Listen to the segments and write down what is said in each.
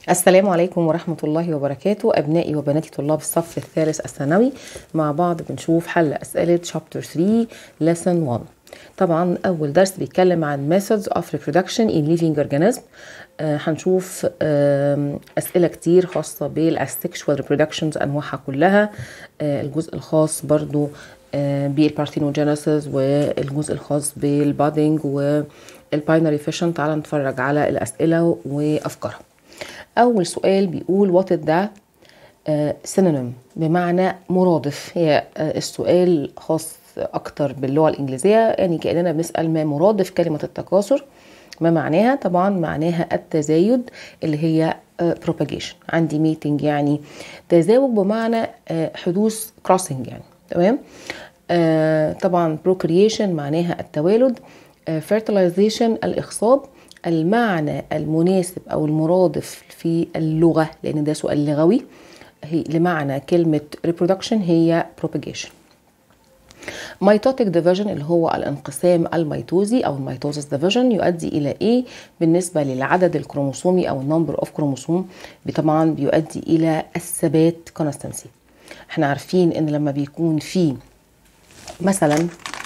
السلام عليكم ورحمة الله وبركاته أبنائي وبناتي طلاب الصف الثالث الثانوي مع بعض بنشوف حل أسئلة Chapter 3 Lesson 1 طبعا أول درس بيتكلم عن Methods of Reproduction in Living Organism آه هنشوف آه أسئلة كتير خاصة بالأسexual reproductions أنواعها كلها آه الجزء الخاص برضو آه بالبارثينوجينيسيس والجزء الخاص بالبادنج والباينري فيشن تعال نتفرج على الأسئلة وأفكارها أول سؤال بيقول what is the synonym بمعنى مرادف هي السؤال خاص أكتر باللغة الإنجليزية يعني كأننا بنسأل ما مرادف كلمة التكاثر ما معناها طبعا معناها التزايد اللي هي propagation عندي meeting يعني تزاوج بمعنى حدوث crossing يعني تمام طبعا procreation معناها التوالد fertilization الإخصاب المعنى المناسب او المرادف في اللغه لان ده سؤال لغوي هي لمعنى كلمه reproduction هي propagation ميتوتيك ديفيجن اللي هو الانقسام الميتوزي او الميتوزيس ديفيجن يؤدي الى ايه بالنسبه للعدد الكروموسومي او النمبر اوف كروموسوم طبعا بيؤدي الى الثبات كونستانسي احنا عارفين ان لما بيكون في مثلا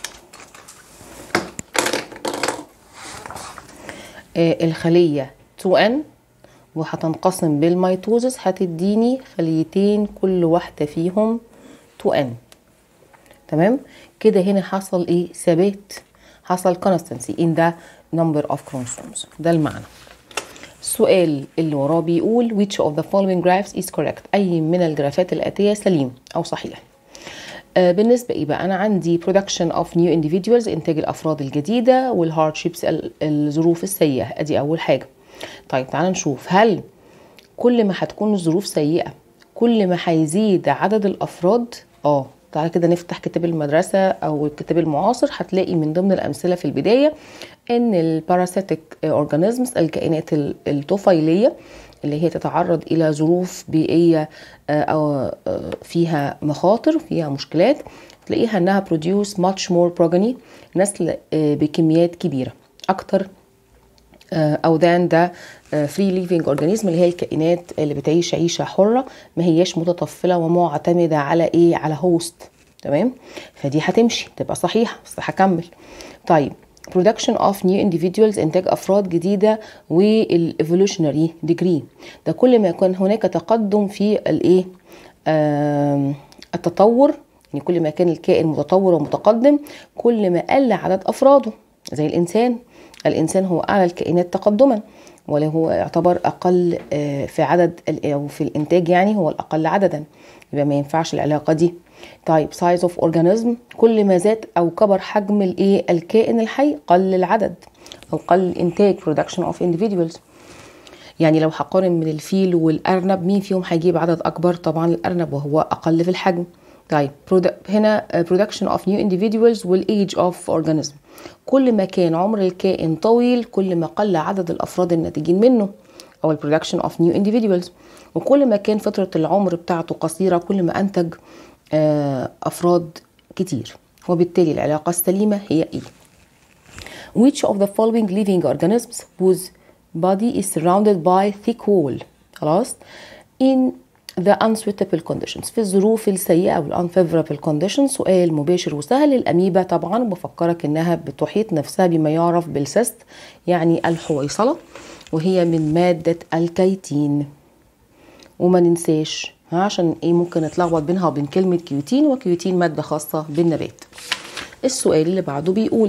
الخلية 2N وهتنقسم بالميتوزس هتديني خليتين كل واحدة فيهم 2N تمام كده هنا حصل ايه ثبات حصل constancy in the number of chromosomes ده المعنى السؤال اللي وراه بيقول which of the following graphs is correct اي من الجرافات الاتيه سليم او صحيح بالنسبة إيه بقى أنا عندي production of new individuals إنتاج الأفراد الجديدة والهاردشيبس الظروف السيئة أدي أول حاجة طيب تعالى نشوف هل كل ما هتكون الظروف سيئة كل ما هيزيد عدد الأفراد اه تعالى كده نفتح كتاب المدرسة أو الكتاب المعاصر هتلاقي من ضمن الأمثلة في البداية إن الباراسيتيك أورجانيزمز الكائنات الطفيلية اللي هي تتعرض الى ظروف بيئيه او فيها مخاطر فيها مشكلات تلاقيها انها produce much more progeny نسل بكميات كبيره اكتر او than the free living organism اللي هي الكائنات اللي بتعيش عيشه حره ما هياش متطفله ومعتمده على ايه على هوست تمام فدي هتمشي تبقى صحيحه بس هكمل طيب production of new individuals إنتاج أفراد جديدة والevolutionary degree ده كل ما يكون هناك تقدم في الإيه آه التطور يعني كل ما كان الكائن متطور ومتقدم كل ما قل عدد أفراده زي الإنسان الإنسان هو أعلى الكائنات تقدما ولا هو يعتبر أقل آه في عدد أو في الإنتاج يعني هو الأقل عددا يبقى ما ينفعش العلاقة دي طيب size of organism كل ما زاد او كبر حجم الايه الكائن الحي قل العدد او قل الانتاج production of individuals يعني لو هقارن من الفيل والارنب مين فيهم هيجيب عدد اكبر طبعا الارنب وهو اقل في الحجم طيب هنا production of new individuals والage of organism كل ما كان عمر الكائن طويل كل ما قل عدد الافراد الناتجين منه او ال production of new individuals وكل ما كان فترة العمر بتاعته قصيرة كل ما أنتج أفراد كتير وبالتالي العلاقة السليمة هي إيه؟ Which of the following living organisms whose body is surrounded by thick wall خلاص in the unsuitable conditions في الظروف السيئة أو unfavorable conditions سؤال مباشر وسهل الأميبا طبعا بفكرك إنها بتحيط نفسها بما يعرف بالسست يعني الحويصلة وهي من مادة الكيتين وما ننساش عشان ايه ممكن نتلخبط بينها وبين كلمة كيوتين وكيوتين مادة خاصة بالنبات السؤال اللي بعده بيقول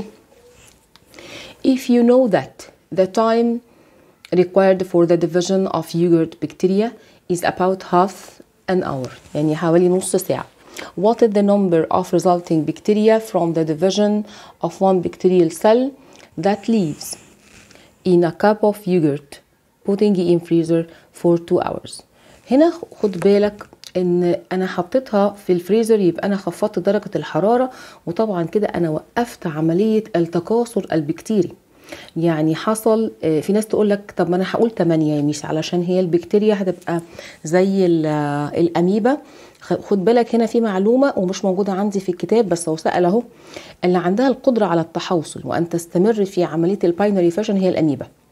If you know that the time required for the division of yogurt bacteria is about half an hour يعني حوالي نص ساعة What is the number of resulting bacteria from the division of one bacterial cell that lives in a cup of yogurt putting in freezer for two hours هنا خد بالك ان انا حطيتها في الفريزر يبقى انا خفضت درجة الحرارة وطبعا كده انا وقفت عملية التكاثر البكتيري يعني حصل في ناس تقول لك طب ما انا هقول 8 يا ميس علشان هي البكتيريا هتبقى زي الاميبا خد بالك هنا في معلومة ومش موجودة عندي في الكتاب بس هو سأل اهو اللي عندها القدرة على التحوصل وأن تستمر في عملية الباينري فاشن هي الأميبا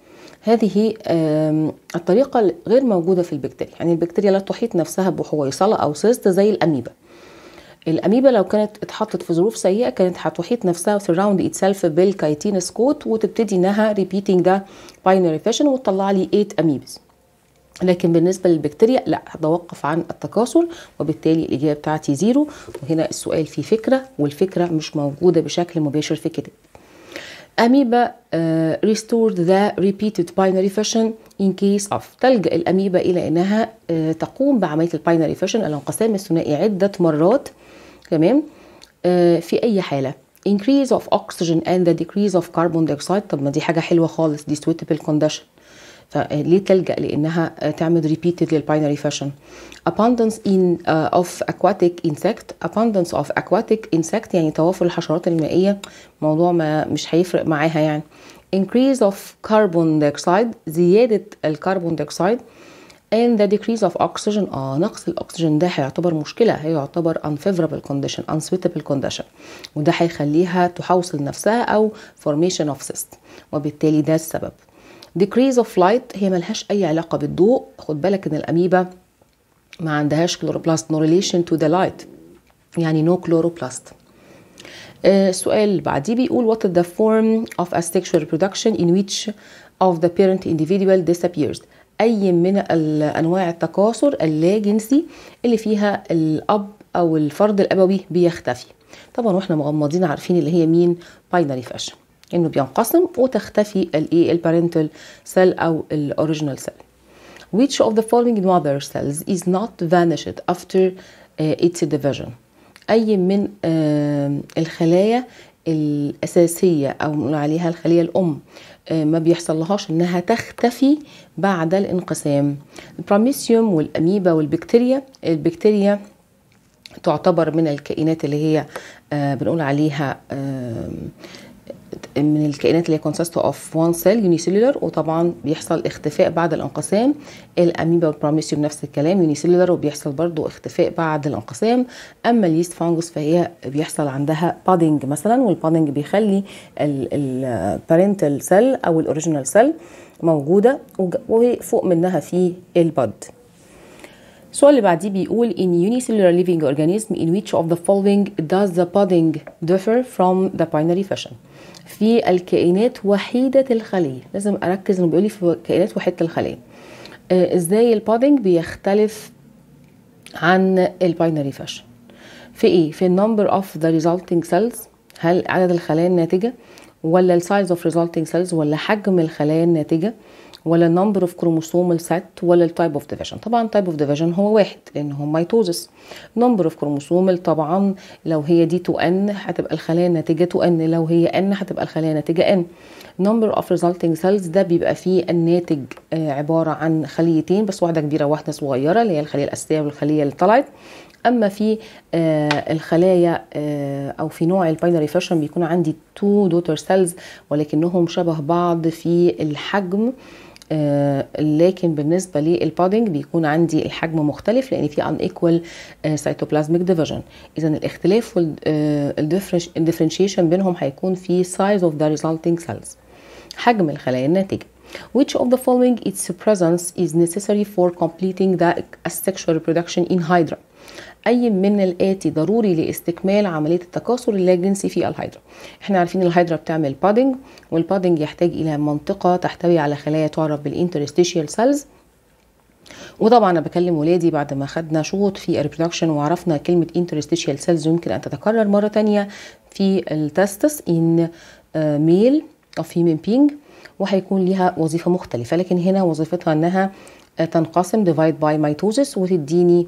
هذه الطريقة غير موجودة في البكتيريا يعني البكتيريا لا تحيط نفسها بحويصلة أو سيست زي الأميبا الأميبا لو كانت اتحطت في ظروف سيئة كانت هتحيط نفسها surround itself بالكايتين سكوت وتبتدي انها repeating ده binary fission وتطلع لي 8 أميبس لكن بالنسبة للبكتيريا لا هتوقف عن التكاثر وبالتالي الإجابة بتاعتي زيرو وهنا السؤال فيه فكرة والفكرة مش موجودة بشكل مباشر في كتاب أميبا uh, restored the repeated binary fission in case of تلجأ الأميبا إلى أنها uh, تقوم بعملية الباينري fission الانقسام الثنائي عدة مرات تمام uh, في أي حالة increase of oxygen and the decrease of carbon dioxide طب ما دي حاجة حلوة خالص دي suitable condition فليه تلجأ لأنها تعمل repeated للباينري fashion abundance in uh, of aquatic insect abundance of aquatic insect يعني توافر الحشرات المائية موضوع ما مش هيفرق معاها يعني increase of carbon dioxide زيادة الكربون دioxide and the decrease of oxygen اه نقص الاكسجين ده هيعتبر مشكله هيعتبر unfavorable condition unsuitable condition وده هيخليها تحوصل نفسها او formation of cyst وبالتالي ده السبب decrease of light هي ملهاش اي علاقه بالضوء خد بالك ان الاميبا ما عندهاش كلوروبلاست no relation to the light يعني no chloroplast السؤال اللي بعديه بيقول what is the form of asexual reproduction in which of the parent individual disappears اي من انواع التكاثر اللاجنسي اللي فيها الاب او الفرد الابوي بيختفي طبعا واحنا مغمضين عارفين اللي هي مين باينري فاشن انه بينقسم وتختفي الايه البارنتال سيل او الاوريجينال سيل which of the following mother cells is not vanished after uh, its division اي من uh, الخلايا الاساسيه او بنقول عليها الخليه الام uh, ما بيحصل لهاش انها تختفي بعد الانقسام البراميسيوم والاميبا والبكتيريا البكتيريا تعتبر من الكائنات اللي هي بنقول عليها من الكائنات اللي هي consist of one cell unicellular وطبعا بيحصل اختفاء بعد الانقسام الاميبا والبراميسيوم نفس الكلام unicellular وبيحصل برضو اختفاء بعد الانقسام اما اليست فانجوس فهي بيحصل عندها بادنج مثلا والبادنج بيخلي البارنتال سيل او الاوريجينال سيل موجوده وفوق منها في البد السؤال اللي بعديه بيقول in unicellular living organism in which of the following does the budding differ from the binary fission في الكائنات وحيدة الخلية لازم أركز إنه بيقولي في كائنات وحيدة الخلية آه إزاي البادنج بيختلف عن الباينري فاشن في إيه؟ في النمبر اوف ذا resulting cells هل عدد الخلايا الناتجة ولا السايز اوف resulting cells ولا حجم الخلايا الناتجة ولا النمبر اوف كروموسومال سيت ولا التايب اوف ديفيجن طبعا تايب اوف ديفيجن هو واحد لان هو ميتوزس نمبر اوف كروموسومال طبعا لو هي دي 2 ان هتبقى الخلايا الناتجه 2 ان لو هي ان هتبقى الخلايا الناتجه ان نمبر اوف ريزلتنج سيلز ده بيبقى فيه الناتج آه عباره عن خليتين بس واحده كبيره وواحده صغيره اللي هي الخليه الاساسيه والخليه اللي طلعت اما في آه الخلايا آه او في نوع الباينري فاشن بيكون عندي تو دوتر سيلز ولكنهم شبه بعض في الحجم آه لكن بالنسبه للبادنج بيكون عندي الحجم مختلف لان في ان ايكوال سيتوبلازميك ديفيجن اذا الاختلاف والديفرنشيشن بينهم هيكون في size of the resulting cells حجم الخلايا الناتجه which of the following its presence is necessary for completing the asexual reproduction in hydra اي من الاتي ضروري لاستكمال عمليه التكاثر اللاجنسي في الهيدرا احنا عارفين الهيدرا بتعمل بادنج والبادنج يحتاج الى منطقه تحتوي على خلايا تعرف بالانترستيشيال سيلز وطبعا انا بكلم ولادي بعد ما خدنا شوط في الريبرودكشن وعرفنا كلمه انترستيشيال سيلز يمكن ان تتكرر مره تانية في التستس ان ميل او فيمين بينج وهيكون ليها وظيفه مختلفه لكن هنا وظيفتها انها تنقسم ديفايد باي ميتوزس وتديني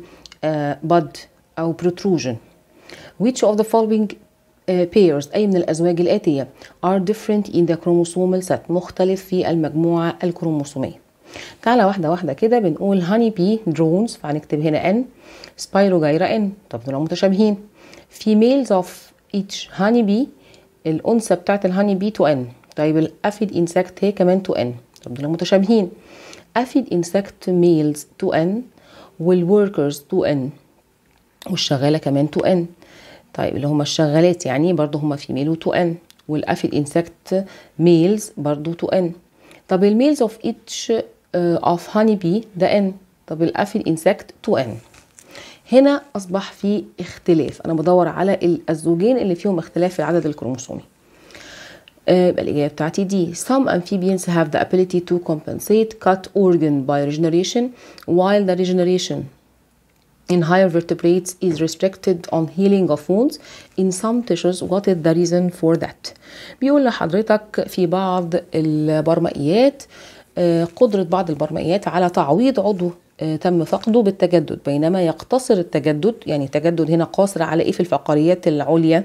بد أو protrusion which of the following uh, pairs أي من الأزواج الآتية are different in the chromosomal set مختلف في المجموعة الكروموسومية تعالى واحدة واحدة كده بنقول honey bee drones فهنكتب هنا n spirogyra n طب دول متشابهين females of each honey bee الأنثى بتاعت الهاني بي تو n طيب الأفيد insect هي كمان تو n طب دول متشابهين أفيد insect males تو n والوركرز 2 ان والشغاله كمان 2 ان طيب اللي هم الشغالات يعني برضو هم فيميل و2 ان والافيد انسكت ميلز برضو 2 ان طب الميلز اوف each اوف هاني بي ده ان طب الافل انسكت تو ان هنا اصبح في اختلاف انا بدور على الزوجين اللي فيهم اختلاف في العدد الكروموسومي يبقى الإجابة بتاعتي دي some amphibians have the ability to compensate cut organ by regeneration while the regeneration in higher vertebrates is restricted on healing of wounds in some tissues what is the reason for that بيقول لحضرتك في بعض البرمائيات قدرة بعض البرمائيات على تعويض عضو تم فقده بالتجدد بينما يقتصر التجدد يعني التجدد هنا قاصر على ايه في الفقريات العليا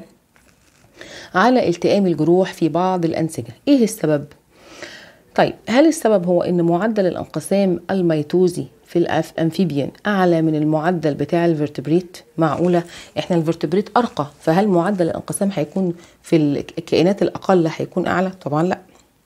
على التئام الجروح في بعض الأنسجة إيه السبب؟ طيب هل السبب هو ان معدل الانقسام الميتوزي في الامفيبيان اعلى من المعدل بتاع الفرتبريت معقوله احنا الفرتبريت ارقى فهل معدل الانقسام هيكون في الكائنات الاقل هيكون اعلى طبعا لا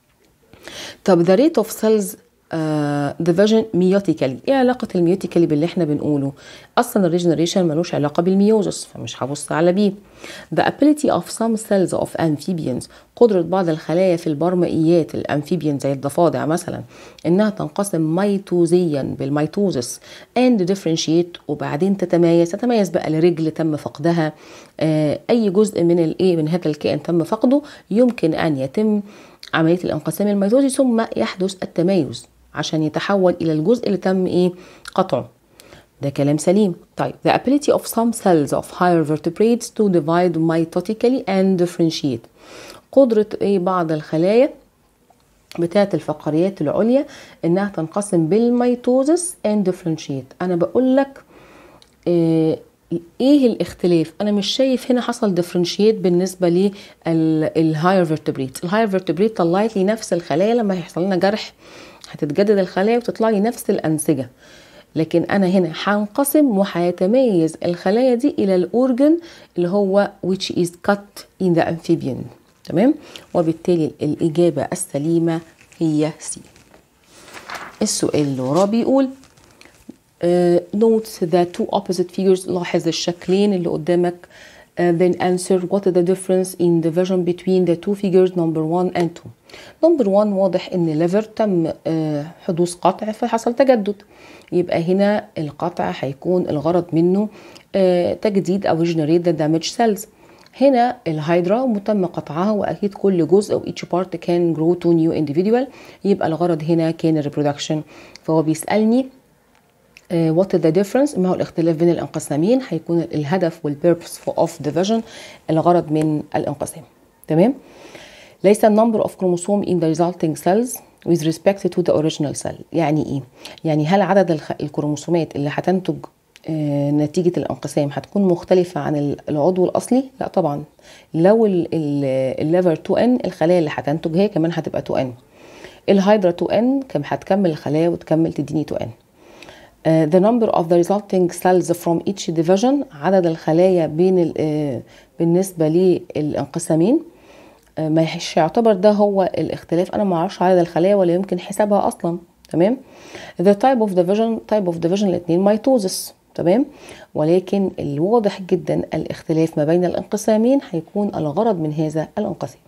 طب the rate of cells ديفيجن uh, ميوتيكالي ايه علاقه الميوتيكالي باللي احنا بنقوله اصلا الريجنريشن ملوش علاقه بالميوزس فمش هبص على بيه the ability of some cells of amphibians قدره بعض الخلايا في البرمائيات الامفيبيان زي الضفادع مثلا انها تنقسم ميتوزيا بالميتوزس and differentiate وبعدين تتميز تتميز بقى لرجل تم فقدها آه اي جزء من الايه من هذا الكائن تم فقده يمكن ان يتم عمليه الانقسام الميتوزي ثم يحدث التمايز عشان يتحول الى الجزء اللي تم ايه قطعه ده كلام سليم طيب the ability of some cells of higher vertebrates to divide mitotically and differentiate قدرة ايه بعض الخلايا بتاعة الفقريات العليا انها تنقسم بالميتوزس and differentiate انا بقول لك إيه ايه الاختلاف انا مش شايف هنا حصل ديفرنشيت بالنسبه للهاير فيرتبريت الهاير فيرتبريت طلعت لي نفس الخلايا لما هيحصل لنا جرح هتتجدد الخلايا وتطلع لي نفس الانسجه لكن انا هنا هنقسم وهيتميز الخلايا دي الى الاورجن اللي هو which is cut in the amphibian تمام وبالتالي الاجابه السليمه هي سي السؤال اللي وراه بيقول Uh, note the two opposite figures لاحظ الشكلين اللي قدامك uh, then answer what is the difference in the vision between the two figures number one and two number one واضح ان liver تم uh, حدوث قطع فحصل تجدد يبقى هنا القطع هيكون الغرض منه تجديد او generate the damaged cells هنا الهيدرا تم قطعها واكيد كل جزء او each part can grow to new individual يبقى الغرض هنا كان reproduction فهو بيسالني وات ذا ديفرنس ما هو الاختلاف بين الانقسامين هيكون الهدف والبيربس اوف ديفيجن الغرض من الانقسام تمام ليس النمبر اوف كروموسوم in the resulting cells with respect to the original cell يعني ايه يعني هل عدد الخ... الكروموسومات اللي هتنتج آه نتيجة الانقسام هتكون مختلفة عن العضو الأصلي؟ لا طبعا لو الليفر 2N الخلايا اللي هتنتج هي كمان هتبقى 2N الهيدرا 2N كم هتكمل الخلايا وتكمل تديني 2N Uh, the number of the resulting cells from each division عدد الخلايا بين uh, بالنسبة للانقسامين uh, ما يعتبر ده هو الاختلاف انا ما اعرفش عدد الخلايا ولا يمكن حسابها اصلا تمام the type of division type of division الاثنين ميتوزس تمام ولكن الواضح جدا الاختلاف ما بين الانقسامين هيكون الغرض من هذا الانقسام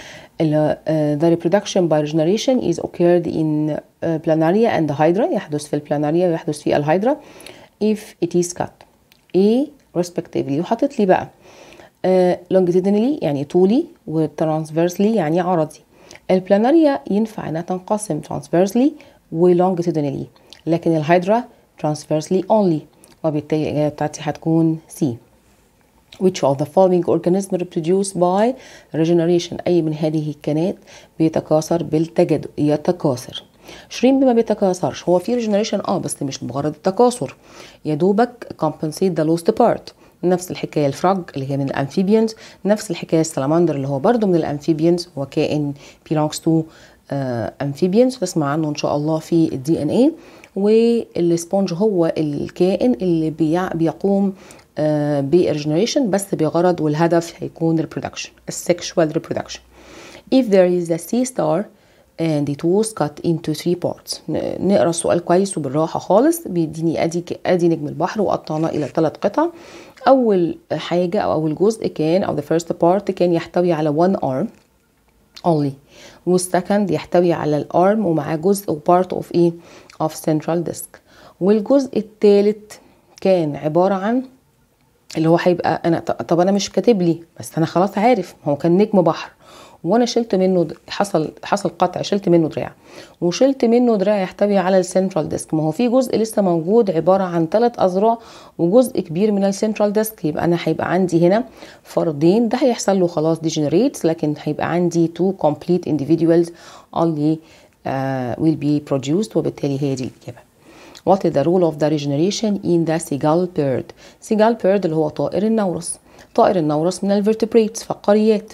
the reproduction by regeneration is occurred in uh, planaria and hydra يحدث في البلاناريا ويحدث في الهيدرا if it is cut A respectively وحطت لي بقى uh, longitudinally يعني طولي وtransversely يعني عرضي البلاناريا ينفع انها تنقسم transversely ولongitudinally لكن الهيدرا transversely only وبالتالي الاجابه بتاعتي هتكون C which of the following organism reproduce by regeneration أي من هذه الكائنات بيتكاثر بالتجدد يتكاثر شريمب ما بيتكاثرش هو في ريجنريشن اه بس مش بمجرد التكاثر يا دوبك compensate the lost part نفس الحكايه الفراج اللي هي من الامفيبيانز نفس الحكايه السلامندر اللي هو برضو من الامفيبيانز هو كائن belongs to امفيبيانز uh, تسمع عنه ان شاء الله في الدي ان اي والسبونج هو الكائن اللي بيع بيقوم بريجنريشن بس بغرض والهدف هيكون reproduction السexual reproduction if there is a sea star and it was cut into three parts نقرا السؤال كويس وبالراحه خالص بيديني ادي ادي نجم البحر وقطعناه الى ثلاث قطع اول حاجه او اول جزء كان او the first part كان يحتوي على one arm only والسكند يحتوي على الارم ومعاه جزء وبارت اوف ايه of central disk والجزء الثالث كان عبارة عن اللي هو هيبقى انا طب انا مش كاتب لي بس انا خلاص عارف هو كان نجم بحر وانا شلت منه د- حصل حصل قطع شلت منه دراع وشلت منه دراع يحتوي على السنترال ديسك ما هو في جزء لسه موجود عباره عن ثلاث اذرع وجزء كبير من السنترال ديسك يبقى انا هيبقى عندي هنا فردين ده هيحصل له خلاص ديجنريت لكن هيبقى عندي تو complete individuals only uh, will be produced وبالتالي هي دي الاجابه What is the role of the regeneration in the seagull bird? seagull bird اللي هو طائر النورس طائر النورس من الفيرتبريتس فقاريات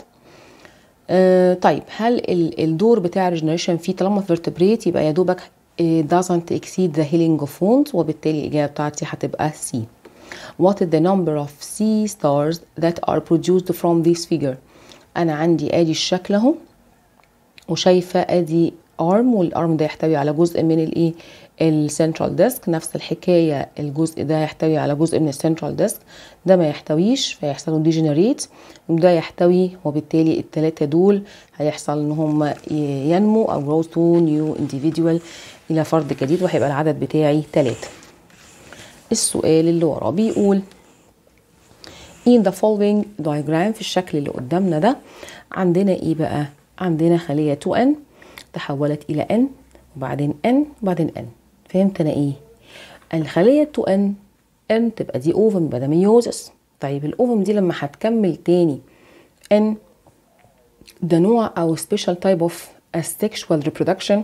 آه طيب هل ال- الدور بتاع الريجنريشن فيه طالما فيرتبريت يبقى يا دوبك آه، doesn't exceed the healing of wounds وبالتالي الإجابة بتاعتي هتبقى C. What is the number of sea stars that are produced from this figure? أنا عندي آدي الشكل أهو وشايفه ادي ارم والارم ده يحتوي على جزء من الايه السنترال ديسك نفس الحكايه الجزء ده يحتوي على جزء من السنترال ديسك ده ما يحتويش فيحصل له ديجنريت وده يحتوي وبالتالي الثلاثه دول هيحصل ان هم ينمو او grow to new individual الى فرد جديد وهيبقى العدد بتاعي ثلاثه السؤال اللي وراه بيقول in the following diagram في الشكل اللي قدامنا ده عندنا ايه بقى عندنا خلية 2n تحولت الى n وبعدين n وبعدين n فهمت انا ايه الخلية 2n n تبقى دي اوفم يبقى ده ميوزس طيب الاوفم دي لما هتكمل تاني n ده نوع او special type of asexual reproduction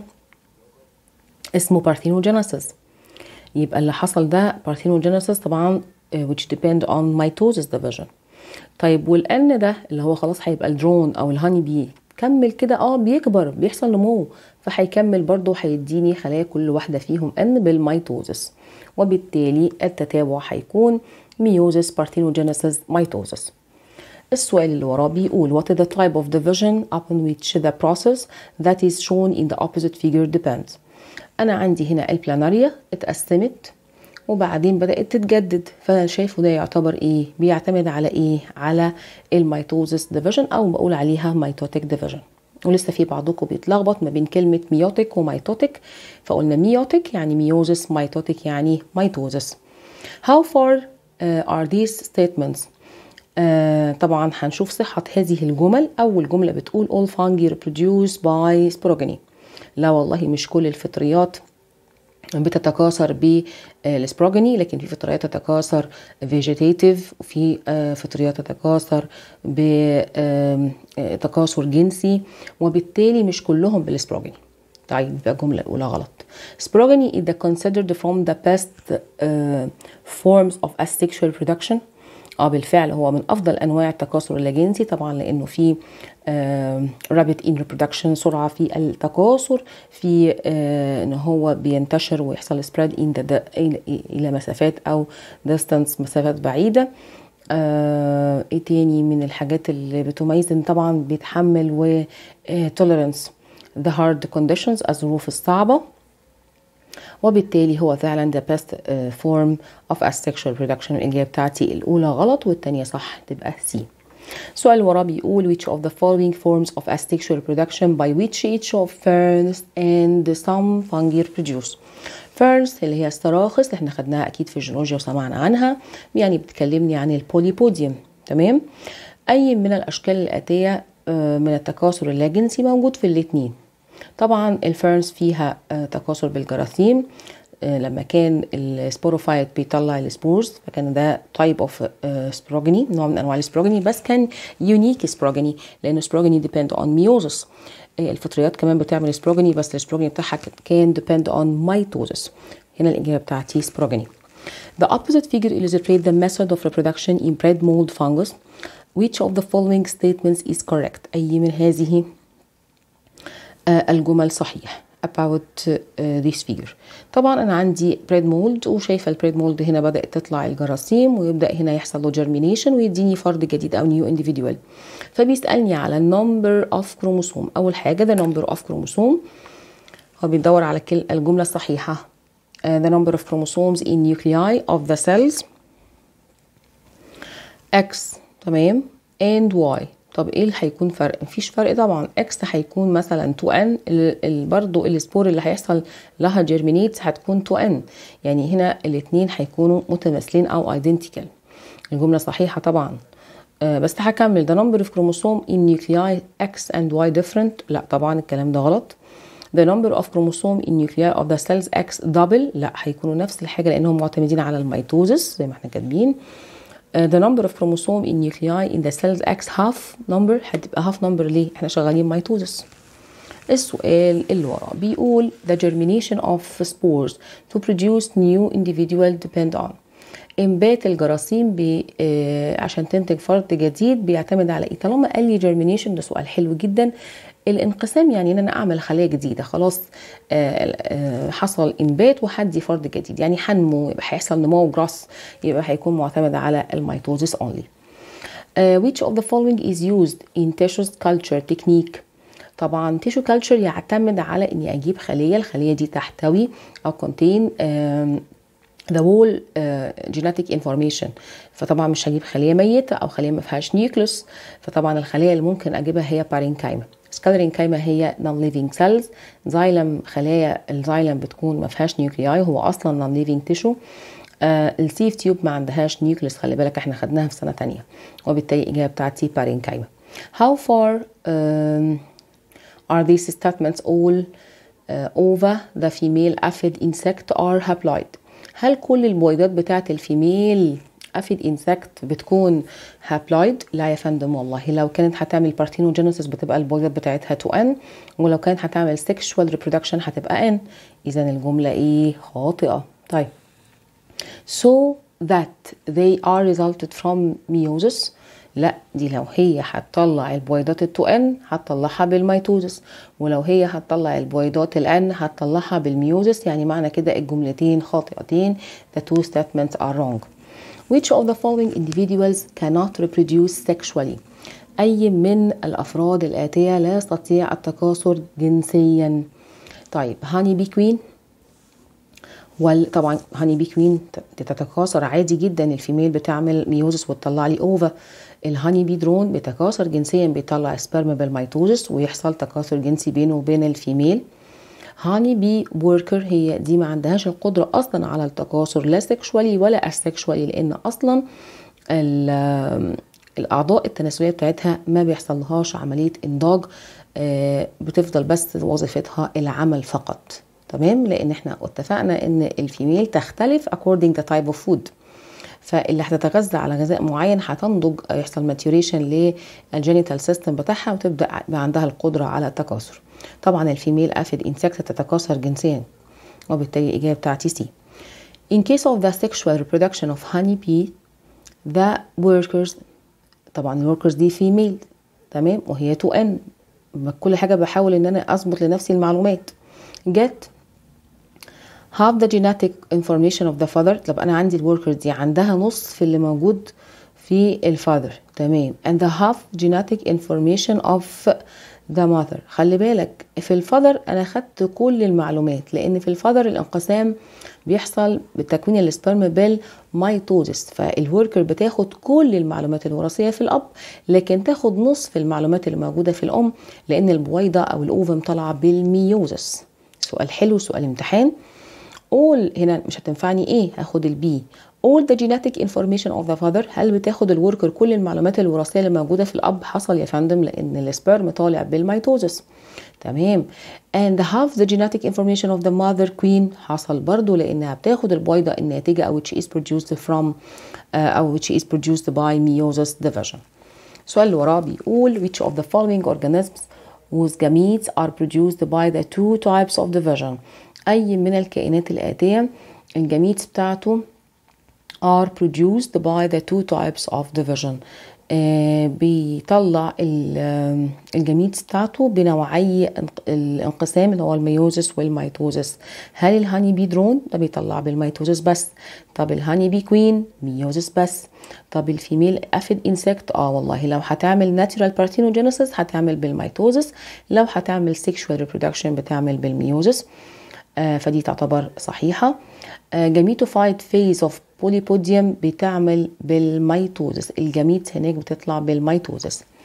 اسمه parthenogenesis يبقى اللي حصل ده parthenogenesis طبعا uh, which depend on mitosis division طيب والان ده اللي هو خلاص هيبقى الدرون او الهاني بي كمل كده اه بيكبر بيحصل نمو فهيكمل برضه هيديني خلايا كل واحده فيهم ان بالميتوزس وبالتالي التتابع هيكون ميوزس بارثينوجينيسيس ميتوزس السؤال اللي وراه بيقول what is the type of division upon which the process that is shown in the opposite figure depends انا عندي هنا البلاناريا اتقسمت وبعدين بدأت تتجدد فأنا شايفه ده يعتبر ايه بيعتمد على ايه على الميتوزس ديفيجن او بقول عليها ميتوتيك ديفيجن ولسه في بعضكم بيتلخبط ما بين كلمة ميوتيك وميتوتيك فقلنا ميوتيك يعني ميوزس ميتوتيك يعني ميتوزس How far uh, are these statements آه طبعا هنشوف صحة هذه الجمل أول جملة بتقول all fungi reproduce by sporogeny لا والله مش كل الفطريات بتتكاثر بالسبروجيني لكن في فطريات تتكاثر فيجيتيتيف وفي آه، فطريات تتكاثر بتكاثر جنسي وبالتالي مش كلهم بالسبروجيني طيب يبقى الجملة الأولى غلط. Sporogeny is the considered from the best uh, forms of asexual reproduction. اه بالفعل هو من افضل انواع التكاثر اللاجنسي طبعا لانه في رابيد ان ريبرودكشن سرعه في التكاثر في آه ان هو بينتشر ويحصل سبريد ان الى مسافات او ديستانس مسافات بعيده آه ايه تاني من الحاجات اللي بتميز ان طبعا بيتحمل و tolerance the hard conditions الظروف الصعبه وبالتالي هو فعلا the best uh, form of asexual reproduction الإجابة بتاعتي الأولى غلط والتانية صح تبقى C السؤال اللي وراه بيقول which of the following forms of asexual reproduction by which each of ferns and some fungi reproduce ferns اللي هي الصراخص اللي احنا خدناها أكيد في الجيولوجيا وسمعنا عنها يعني بتكلمني عن البوليبوديوم تمام أي من الأشكال الآتية من التكاثر اللاجنسي موجود في الاتنين طبعا الفيرنز فيها تكاثر بالجراثيم لما كان السبوروفايت بيطلع السبورز فكان ده تايب اوف سبروجيني نوع من انواع السبروجيني بس كان يونيك سبروجيني لان سبروجيني ديبند اون ميوزس الفطريات كمان بتعمل سبروجيني بس السبروجيني بتاعها كان ديبند اون ميتوزس هنا الاجابه بتاعتي سبروجيني The opposite figure illustrates the method of reproduction in bread mold fungus. Which of the following statements is correct? أي من هذه الجمل صحيح about this figure طبعا انا عندي بريد مولد وشايفه البريد مولد هنا بدات تطلع الجراثيم ويبدا هنا يحصل له جيرمينيشن ويديني فرد جديد او نيو individual فبيسالني على النمبر اوف كروموسوم اول حاجه ده نمبر اوف كروموسوم هو بيدور على الجمله الصحيحه uh, the number of chromosomes in nuclei of the cells X تمام and Y طب ايه اللي هيكون فرق مفيش فرق طبعا اكس هيكون مثلا 2 ان برضو السبور اللي هيحصل لها جيرمينيت هتكون 2 ان يعني هنا الاثنين هيكونوا متماثلين او ايدنتيكال الجمله صحيحه طبعا آه بس هكمل the number of chromosome in nuclei X and Y different لا طبعا الكلام ده غلط the number of chromosome in nuclei of the cells X double لا هيكونوا نفس الحاجة لأنهم معتمدين على الميتوزس زي ما احنا كاتبين uh, the number of chromosome in nuclei in the cells X half number هتبقى half number ليه؟ احنا شغالين ميتوزس السؤال اللي وراه بيقول the germination of spores to produce new individual depend on انبات الجراثيم بي آه عشان تنتج فرد جديد بيعتمد على ايه طالما قال لي جيرمينيشن ده سؤال حلو جدا الانقسام يعني ان انا اعمل خليه جديده خلاص آه آه حصل انبات وحدي فرد جديد يعني حنمو يبقى هيحصل نمو جراس يبقى هيكون معتمد على الميتوزيس اونلي uh, which of the following is used in tissue culture technique طبعا tissue culture يعتمد على اني اجيب خليه الخليه دي تحتوي او contain uh, the whole uh, genetic information فطبعا مش هجيب خليه ميته او خليه ما فيهاش نيوكليوس فطبعا الخليه اللي ممكن اجيبها هي بارينكايما سكالرينكايما هي non living cells زايلم خلايا الزايلم بتكون ما فيهاش نيوكلياي هو اصلا non living tissue آه السيف تيوب ما عندهاش نيوكليوس خلي بالك احنا خدناها في سنه تانية وبالتالي الاجابه بتاعتي بارينكايما how far um, are these statements all uh, over the female aphid insect are haploid هل كل البويضات بتاعت الفيميل افيد انسكت بتكون هابلويد لا يا فندم والله لو كانت هتعمل بارتينوجينيسيس بتبقى البويضات بتاعتها 2 ان ولو كانت هتعمل سيكشوال ريبرودكشن هتبقى ان اذا الجمله ايه خاطئه طيب so that they are resulted from meiosis لا دي لو هي هتطلع البويضات ال 2 ان هتطلعها بالميتوزس ولو هي هتطلع البويضات الان هتطلعها بالميوزس يعني معنى كده الجملتين خاطئتين the two statements are wrong which of the following individuals cannot reproduce sexually أي من الأفراد الآتية لا يستطيع التكاثر جنسيا طيب هاني بي كوين طبعا هاني بي كوين تتكاثر عادي جدا الفيميل بتعمل ميوزس وتطلع لي اوفا الهاني بي درون بيتكاثر جنسيا بيطلع سبرم بالميتوزس ويحصل تكاثر جنسي بينه وبين الفيميل هاني بي وركر هي دي ما عندهاش القدرة أصلا على التكاثر لا سيكشوالي ولا أسيكشوالي لأن أصلا الأعضاء التناسلية بتاعتها ما بيحصلهاش عملية إنضاج بتفضل بس وظيفتها العمل فقط تمام لأن احنا اتفقنا إن الفيميل تختلف according the type of food فاللي هتتغذى على غذاء معين هتنضج يحصل ماتيوريشن للجينيتال سيستم بتاعها وتبدا يبقى عندها القدره على التكاثر طبعا الفيميل افيد انسكت تتكاثر جنسيا وبالتالي الاجابه بتاعتي سي in case of the sexual reproduction of honey bee the workers طبعا الوركرز دي فيميل تمام وهي 2 ان كل حاجه بحاول ان انا اظبط لنفسي المعلومات get half the genetic information of the father طب انا عندي الوركر دي عندها نصف اللي موجود في الفاذر تمام and the half genetic information of the mother خلي بالك في الفاذر انا خدت كل المعلومات لان في الفاذر الانقسام بيحصل بتكوين السبرم بالميتوزس فالوركر بتاخد كل المعلومات الوراثيه في الاب لكن تاخد نصف المعلومات اللي موجوده في الام لان البويضه او الاوفم طالعه بالميوزس سؤال حلو سؤال امتحان all هنا مش هتنفعني ايه هاخد البي all the genetic information of the father هل بتاخد الوركر كل المعلومات الوراثيه اللي موجوده في الاب حصل يا فندم لان السبرم طالع بالميتوزس تمام and half the genetic information of the mother queen حصل برضو لانها بتاخد البويضه الناتجه او which is produced from uh, او which is produced by meiosis division السؤال اللي وراه بيقول which of the following organisms whose gametes are produced by the two types of division أي من الكائنات الآتية الجميتس بتاعته are produced by the two types of division آه بيطلع الجميتس بتاعته بنوعي الانقسام اللي هو الميوزس والميتوزس هل الهاني بي درون ده بيطلع بالميتوزس بس طب الهاني بي كوين ميوزس بس طب الفيميل افيد انسكت اه والله لو هتعمل ناتشرال بارتينوجينيسيس هتعمل بالميتوزس لو هتعمل سيكشوال ريبرودكشن بتعمل بالميوزس آه فدي تعتبر صحيحة جاميتوفايد فيز اوف بوليبوديوم بتعمل بالميتوزس الجميت هناك بتطلع بالميتوزس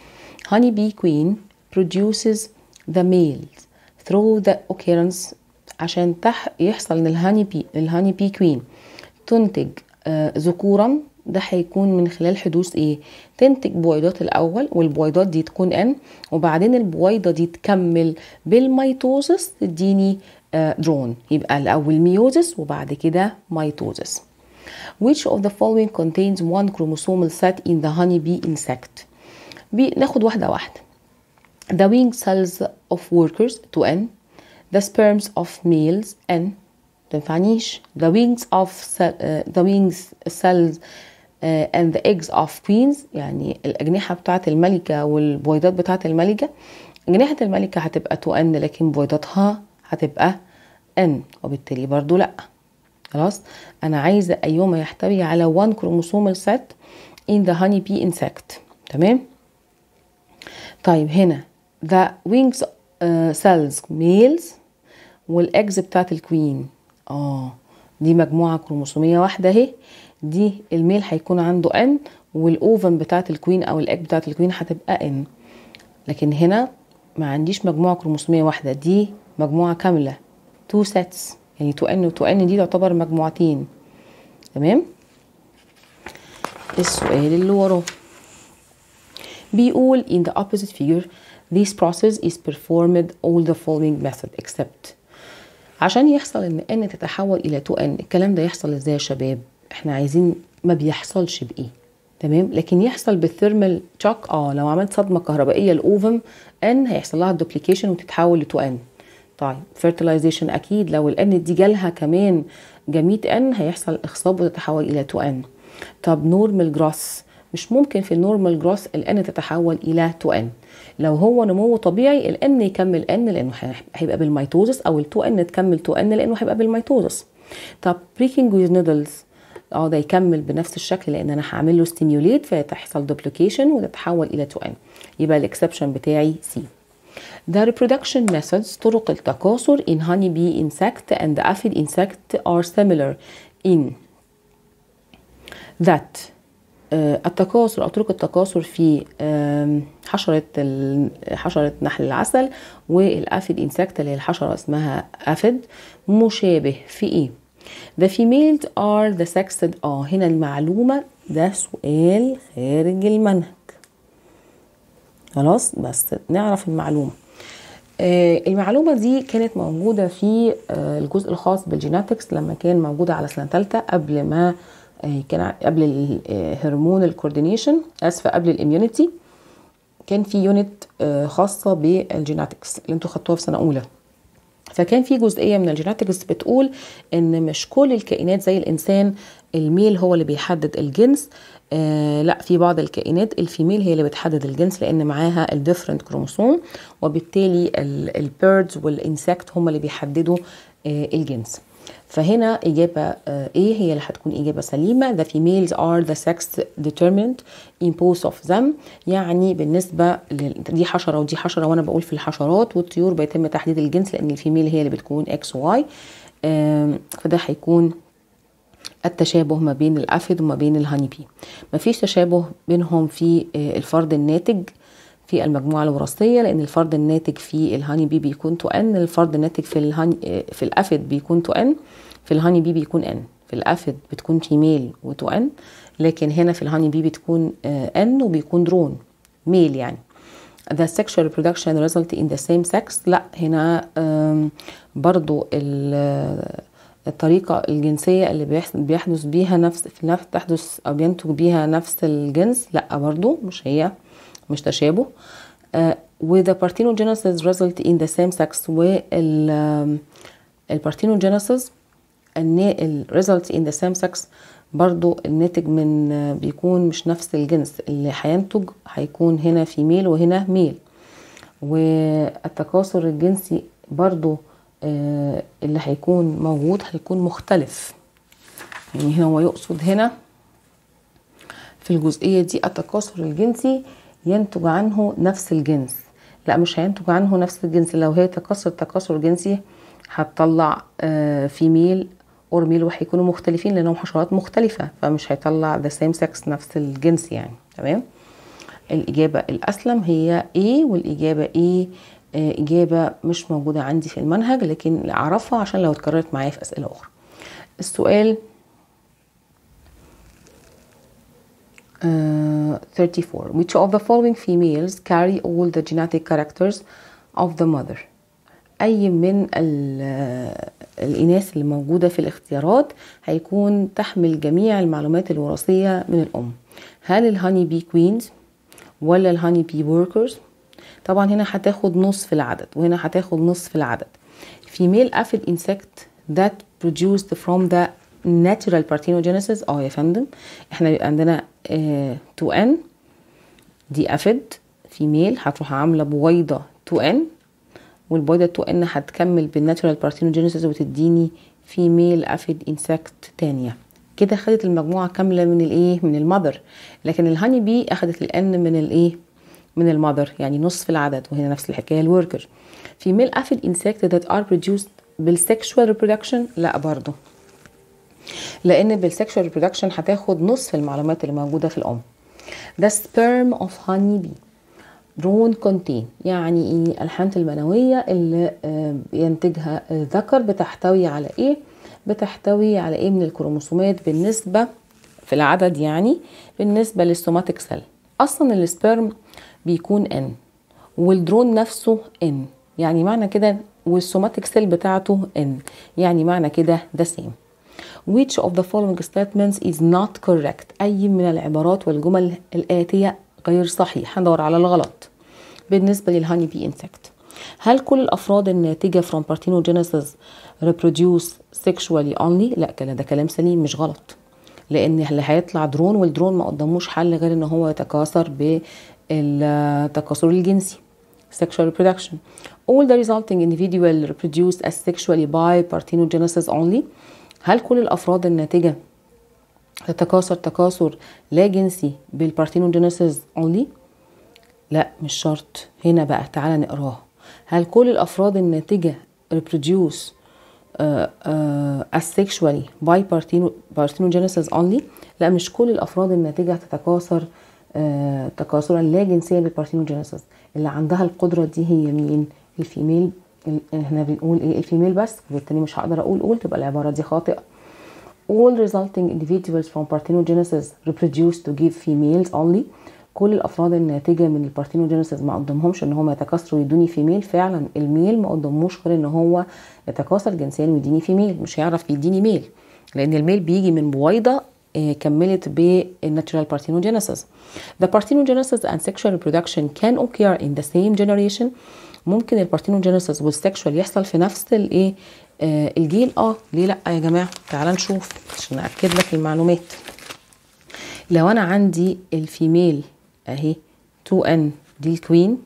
honey bee queen produces the males through the occurrence عشان تح يحصل ان الهاني بي الهاني بي كوين تنتج آه ذكورا ده هيكون من خلال حدوث ايه تنتج بويضات الاول والبويضات دي تكون ان وبعدين البويضه دي تكمل بالميتوزس تديني آه درون يبقى الاول ميوزس وبعد كده ميتوزس which of the following contains one chromosomal set in the honeybee insect ناخد واحدة واحدة the wing cells of workers to N the sperms of males N تنفعنيش the wings of cell, uh, the wings cells uh, and the eggs of queens يعني الأجنحة بتاعة الملكة والبويضات بتاعة الملكة أجنحة الملكة هتبقى to N لكن بويضاتها هتبقى N وبالتالي برضو لأ خلاص أنا عايزة أيهما يحتوي على one chromosomal set in the honeybee insect تمام طيب هنا the wings uh, cells males والاجز بتاعت الكوين اه دي مجموعة كروموسومية واحدة اهي دي الميل هيكون عنده ان والاوفن بتاعت الكوين او الاج بتاعت الكوين هتبقى ان لكن هنا ما عنديش مجموعة كروموسومية واحدة دي مجموعة كاملة تو sets يعني تو ان وتو ان دي تعتبر مجموعتين تمام السؤال اللي وراه بيقول in the opposite figure this process is performed all the following method except عشان يحصل ان n تتحول الى 2n الكلام ده يحصل ازاي يا شباب احنا عايزين ما بيحصلش بايه تمام لكن يحصل بالثيرمال تشوك اه لو عملت صدمه كهربائيه الاوفم n هيحصل لها دوبليكيشن وتتحول ل 2n طيب fertilization اكيد لو الان دي جالها كمان جميت ان هيحصل اخصاب وتتحول الى 2n طب نورمال جروس مش ممكن في النورمال جروس الان تتحول الى 2n لو هو نمو طبيعي الان يكمل n لانه هيبقى بالميتوزس او ال 2n تكمل 2n لانه هيبقى بالميتوزس طب بريكنج ويز نيدلز اه ده يكمل بنفس الشكل لان انا هعمل له ستيميوليت فتحصل دوبليكيشن وتتحول الى 2n يبقى الاكسبشن بتاعي C The reproduction methods طرق التكاثر in honeybee insect and the aphid insect are similar in that التكاثر او طرق التكاثر في حشره حشره نحل العسل والافيد انسكت اللي هي الحشره اسمها افيد مشابه في ايه The females are the sexed اه هنا المعلومه ده سؤال خارج المنهج خلاص بس نعرف المعلومه آه المعلومه دي كانت موجوده في آه الجزء الخاص بالجيناتكس لما كان موجوده على سنه ثالثه قبل ما كان قبل الهرمون الكوردينيشن اسفه قبل الاميونيتي كان في يونت خاصه بالجيناتكس اللي انتوا خدتوها في سنه اولى فكان في جزئيه من الجيناتكس بتقول ان مش كل الكائنات زي الانسان الميل هو اللي بيحدد الجنس آه لا في بعض الكائنات الفيميل هي اللي بتحدد الجنس لان معاها الديفرنت كروموسوم وبالتالي البيردز والانسكت هم اللي بيحددوا آه الجنس فهنا إجابة إيه هي اللي هتكون إجابة سليمة the females are the sex determined in both of them يعني بالنسبة دي حشرة ودي حشرة وأنا بقول في الحشرات والطيور بيتم تحديد الجنس لأن الفيميل هي اللي بتكون X و Y فده هيكون التشابه ما بين الأفيد وما بين الهاني بي مفيش تشابه بينهم في الفرد الناتج في المجموعة الوراثية لأن الفرد الناتج في الهاني بي بيكون تو ان الفرد الناتج في الهاني في الأفيد بيكون تو ان في الهاني بي بيكون ان في الأفيد بتكون فيميل وتو ان لكن هنا في الهاني بي بتكون ان وبيكون درون ميل يعني the sexual reproduction result in the same sex لا هنا برضو الطريقة الجنسية اللي بيحدث بيها نفس في نفس تحدث أو بينتج بيها نفس الجنس لا برضو مش هي مش تشابه uh, with the parthenogenesis result in the same sex وال البارثينوجينيسيس ال result in the same sex برضو الناتج من بيكون مش نفس الجنس اللي هينتج هيكون هنا فيميل وهنا ميل والتكاثر الجنسي برضو آه اللي هيكون موجود هيكون مختلف يعني هنا هو يقصد هنا في الجزئية دي التكاثر الجنسي ينتج عنه نفس الجنس لا مش هينتج عنه نفس الجنس لو هي تكاثر تكاثر جنسي هتطلع آه فيميل اور ميل وهيكونوا مختلفين لانهم حشرات مختلفه فمش هيطلع ذا سيم سكس نفس الجنس يعني تمام الإجابة الأسلم هي A والإجابة A آه، إجابة مش موجودة عندي في المنهج لكن أعرفها عشان لو اتكررت معايا في أسئلة أخرى السؤال uh, 34 which of the following females carry all the genetic characters of the mother أي من ال- الإناث اللي موجودة في الاختيارات هيكون تحمل جميع المعلومات الوراثية من الأم هل الهاني بي كوينز ولا الهاني بي وركرز طبعا هنا هتاخد نصف العدد وهنا هتاخد نصف العدد female aphid insect that produced from the natural parthenogenesis اه يا فندم احنا بيبقى عندنا آه 2n دي افيد فيميل هتروح عامله بويضه 2n والبويضه 2n هتكمل بالناتشورال بارثينوجينيسيس وتديني فيميل افيد انسكت تانية كده خدت المجموعه كامله من الايه من المذر لكن الهاني بي اخدت الان من الايه من المذر يعني نصف العدد وهنا نفس الحكايه الوركر فيميل افيد انسكت that are produced بالسexual reproduction لا برضه لان بالسكشوال ريبرودكشن هتاخد نصف المعلومات اللي موجوده في الام The sperm of honey bee drone contain يعني ايه الحمة المنوية اللي آه، بينتجها الذكر بتحتوي على ايه بتحتوي على ايه من الكروموسومات بالنسبة في العدد يعني بالنسبة للسوماتيك سيل اصلا السبرم بيكون ان والدرون نفسه ان يعني معنى كده والسوماتيك سيل بتاعته ان يعني معنى كده ده سيم which of the following statements is not correct أي من العبارات والجمل الآتية غير صحيح هندور على الغلط بالنسبة للهاني بي انسكت هل كل الأفراد الناتجة from parthenogenesis reproduce sexually only؟ لا كده ده كلام سليم مش غلط لأن اللي هيطلع درون والدرون ما قدموش حل غير إن هو يتكاثر بالتكاثر الجنسي sexual reproduction all the resulting individual reproduced as sexually by parthenogenesis only هل كل الافراد الناتجه تتكاثر تكاثر لا جنسي بالبارثينوجينيسيس اونلي لا مش شرط هنا بقى تعالى نقراها هل كل الافراد الناتجه reproduce uh, uh, asexually by partheno- parthenogenesis only لا مش كل الافراد الناتجه تتكاثر uh, تكاثرا لا جنسيا بالبارثينوجينيسيس اللي عندها القدره دي هي مين الفيميل ال- احنا بنقول ايه الفيميل بس وبالتالي مش هقدر اقول قول تبقى العباره دي خاطئه all resulting individuals from parthenogenesis reproduce to give females only كل الافراد الناتجه من البارثينوجينيسيس ما قدمهمش ان هم يتكاثروا ويدوني فيميل فعلا الميل ما قدموش غير ان هو يتكاثر جنسيا ويديني فيميل مش هيعرف يديني ميل لان الميل بيجي من بويضه آه، كملت بالناتشورال parthenogenesis. The parthenogenesis and sexual reproduction can occur in the same generation. ممكن البارثينوجينيسيس والسكشوال يحصل في نفس الايه آه الجيل اه ليه لا يا جماعه تعال نشوف عشان اكد لك المعلومات لو انا عندي الفيميل اهي 2 ان دي الكوين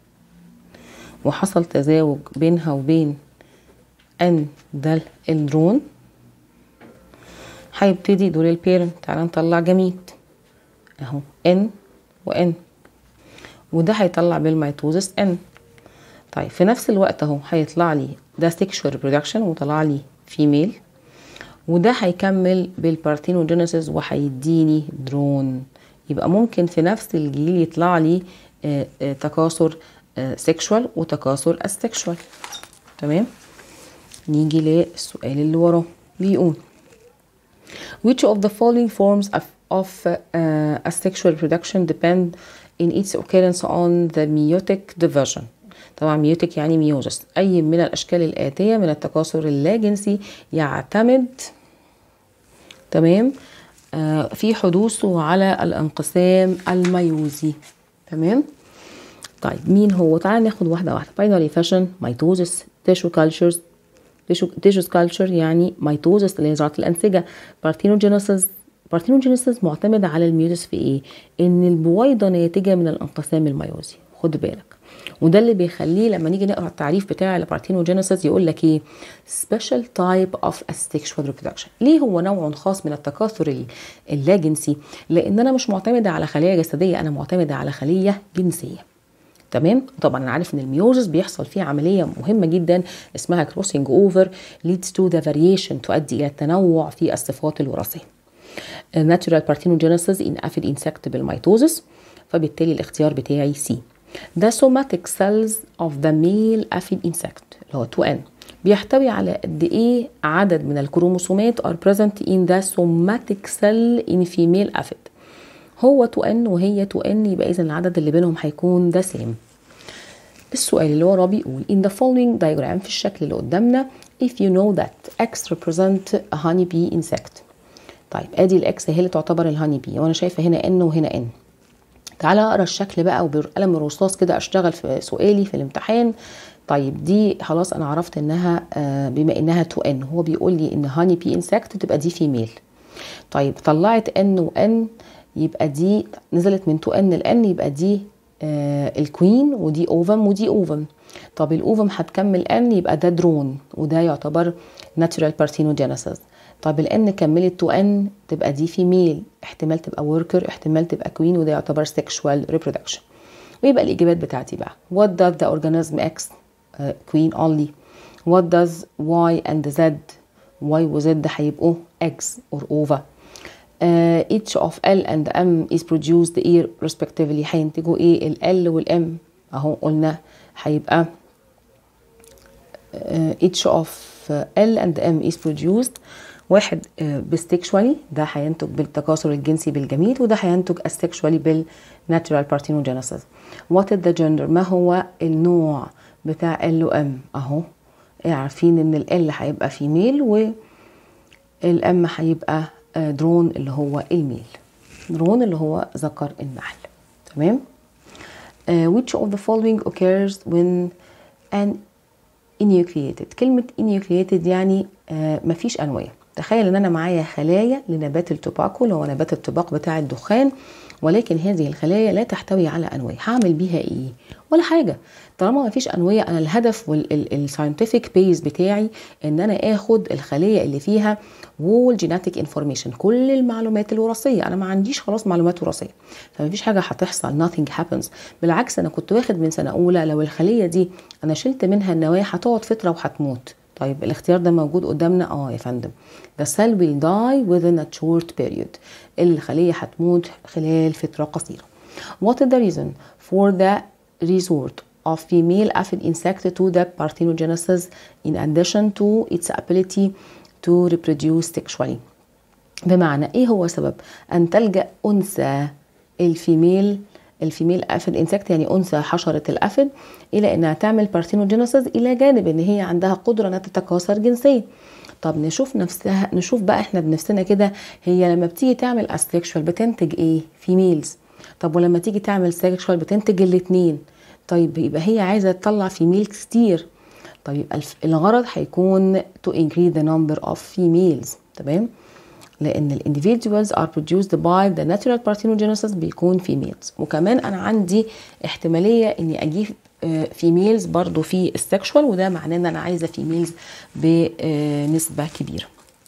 وحصل تزاوج بينها وبين ان ده الدرون هيبتدي دول البيرنت تعالى نطلع جميد اهو ان وان وده هيطلع بالميتوزس ان طيب في نفس الوقت اهو هيطلع لي ده سيكشوال ريبرودكشن وطلع لي فيميل وده هيكمل بالبارثينوجينيسيس وهيديني درون يبقى ممكن في نفس الجيل يطلع لي آه، آه، تكاثر سيكشوال وتكاثر اسexual تمام نيجي للسؤال اللي وراه بيقول Which of the following forms of, of uh, asexual reproduction depend in its occurrence on the meiotic division طبعا ميوتك يعني ميوزس أي من الأشكال الآتية من التكاثر اللاجنسي يعتمد تمام آه في حدوثه على الانقسام الميوزي تمام طيب مين هو تعال ناخد واحدة واحدة باينري فاشن ميتوزس تيشو كالتشرز تيشوز كالتشر يعني ميتوزس اللي هي زراعة الأنسجة بارثينوجينيسيس بارثينوجينيسيس معتمدة على الميوزس في إيه؟ إن البويضة ناتجة من الانقسام الميوزي خد بالك وده اللي بيخليه لما نيجي نقرا التعريف بتاع البارثينوجينيسيس يقول لك ايه special type of asexual reproduction ليه هو نوع خاص من التكاثر ال- اللاجنسي لان انا مش معتمده على خليه جسديه انا معتمده على خليه جنسيه تمام طبعا انا عارف ان الميوزس بيحصل فيه عمليه مهمه جدا اسمها كروسنج اوفر leads to the variation تؤدي الى التنوع في الصفات الوراثيه natural parthenogenesis in aphid insect بالميتوزس فبالتالي الاختيار بتاعي سي The somatic cells of the male aphid insect اللي هو 2N بيحتوي على قد ايه عدد من الكروموسومات are present in the somatic cell in female aphid هو 2N وهي 2N يبقى اذا العدد اللي بينهم هيكون the same السؤال اللي وراه بيقول in the following diagram في الشكل اللي قدامنا if you know that x represent a honeybee insect طيب ادي الاكس هي اللي تعتبر الهاني بي وانا شايفه هنا ان وهنا ان تعالى اقرا الشكل بقى وبقلم الرصاص كده اشتغل في سؤالي في الامتحان طيب دي خلاص انا عرفت انها آه بما انها 2 ان هو بيقول لي ان هاني بي انسكت تبقى دي فيميل طيب طلعت ان وان يبقى دي نزلت من 2 ان لان يبقى دي آه الكوين ودي اوفم ودي اوفم طب الاوفم هتكمل ان يبقى ده درون وده يعتبر ناتشورال بارثينوجينيسيس طب الان كملت تو ان تبقى دي فيميل احتمال تبقى وركر احتمال تبقى كوين وده يعتبر سيكشوال ريبرودكشن ويبقى الاجابات بتاعتي بقى what does the organism x uh, queen only what does y and z y و z هيبقوا eggs or ova uh, each of L and M is produced ايه respectively هينتجوا ايه ال L وال M اهو قلنا هيبقى uh, each of L and M is produced واحد بستيكشوالي ده هينتج بالتكاثر الجنسي بالجميل وده هينتج استيكشوالي بالناتشورال بارتينوجينيسيس وات ذا جندر ما هو النوع بتاع ال وام اهو عارفين ان ال هيبقى فيميل والام هيبقى درون اللي هو الميل درون اللي هو ذكر النحل تمام uh, which of the following occurs when an enucleated كلمة enucleated يعني uh, مفيش أنوية تخيل ان انا معايا خلايا لنبات التوباكو اللي هو نبات الطباق بتاع الدخان ولكن هذه الخلايا لا تحتوي على انويه هعمل بيها ايه ولا حاجه طالما ما فيش انويه انا الهدف والساينتفك بيز بتاعي ان انا اخد الخليه اللي فيها وول جيناتيك انفورميشن كل المعلومات الوراثيه انا ما عنديش خلاص معلومات وراثيه فما فيش حاجه هتحصل nothing happens بالعكس انا كنت واخد من سنه اولى لو الخليه دي انا شلت منها النواه هتقعد فتره وهتموت طيب الاختيار ده موجود قدامنا اه يا فندم the cell will die within a short period الخلية هتموت خلال فترة قصيرة what is the reason for the resort of female aphid insect to the parthenogenesis in addition to its ability to reproduce sexually بمعنى ايه هو سبب ان تلجأ انثى الفيميل الفيميل افيد انسكت يعني انثى حشره الافيد الى انها تعمل بارثينوجينيسيس الى جانب ان هي عندها قدره انها تتكاثر جنسيا طب نشوف نفسها نشوف بقى احنا بنفسنا كده هي لما بتيجي تعمل استكشوال بتنتج ايه فيميلز طب ولما تيجي تعمل سيكشوال بتنتج الاثنين طيب يبقى هي عايزه تطلع فيميل كتير طيب يبقى الغرض هيكون to increase the number of females تمام لان ال individuals are produced by the natural parthenogenesis بيكون females وكمان انا عندي احتماليه اني اجيب فيميلز برضو في السكشوال وده معناه ان انا عايزه فيميلز بنسبه كبيره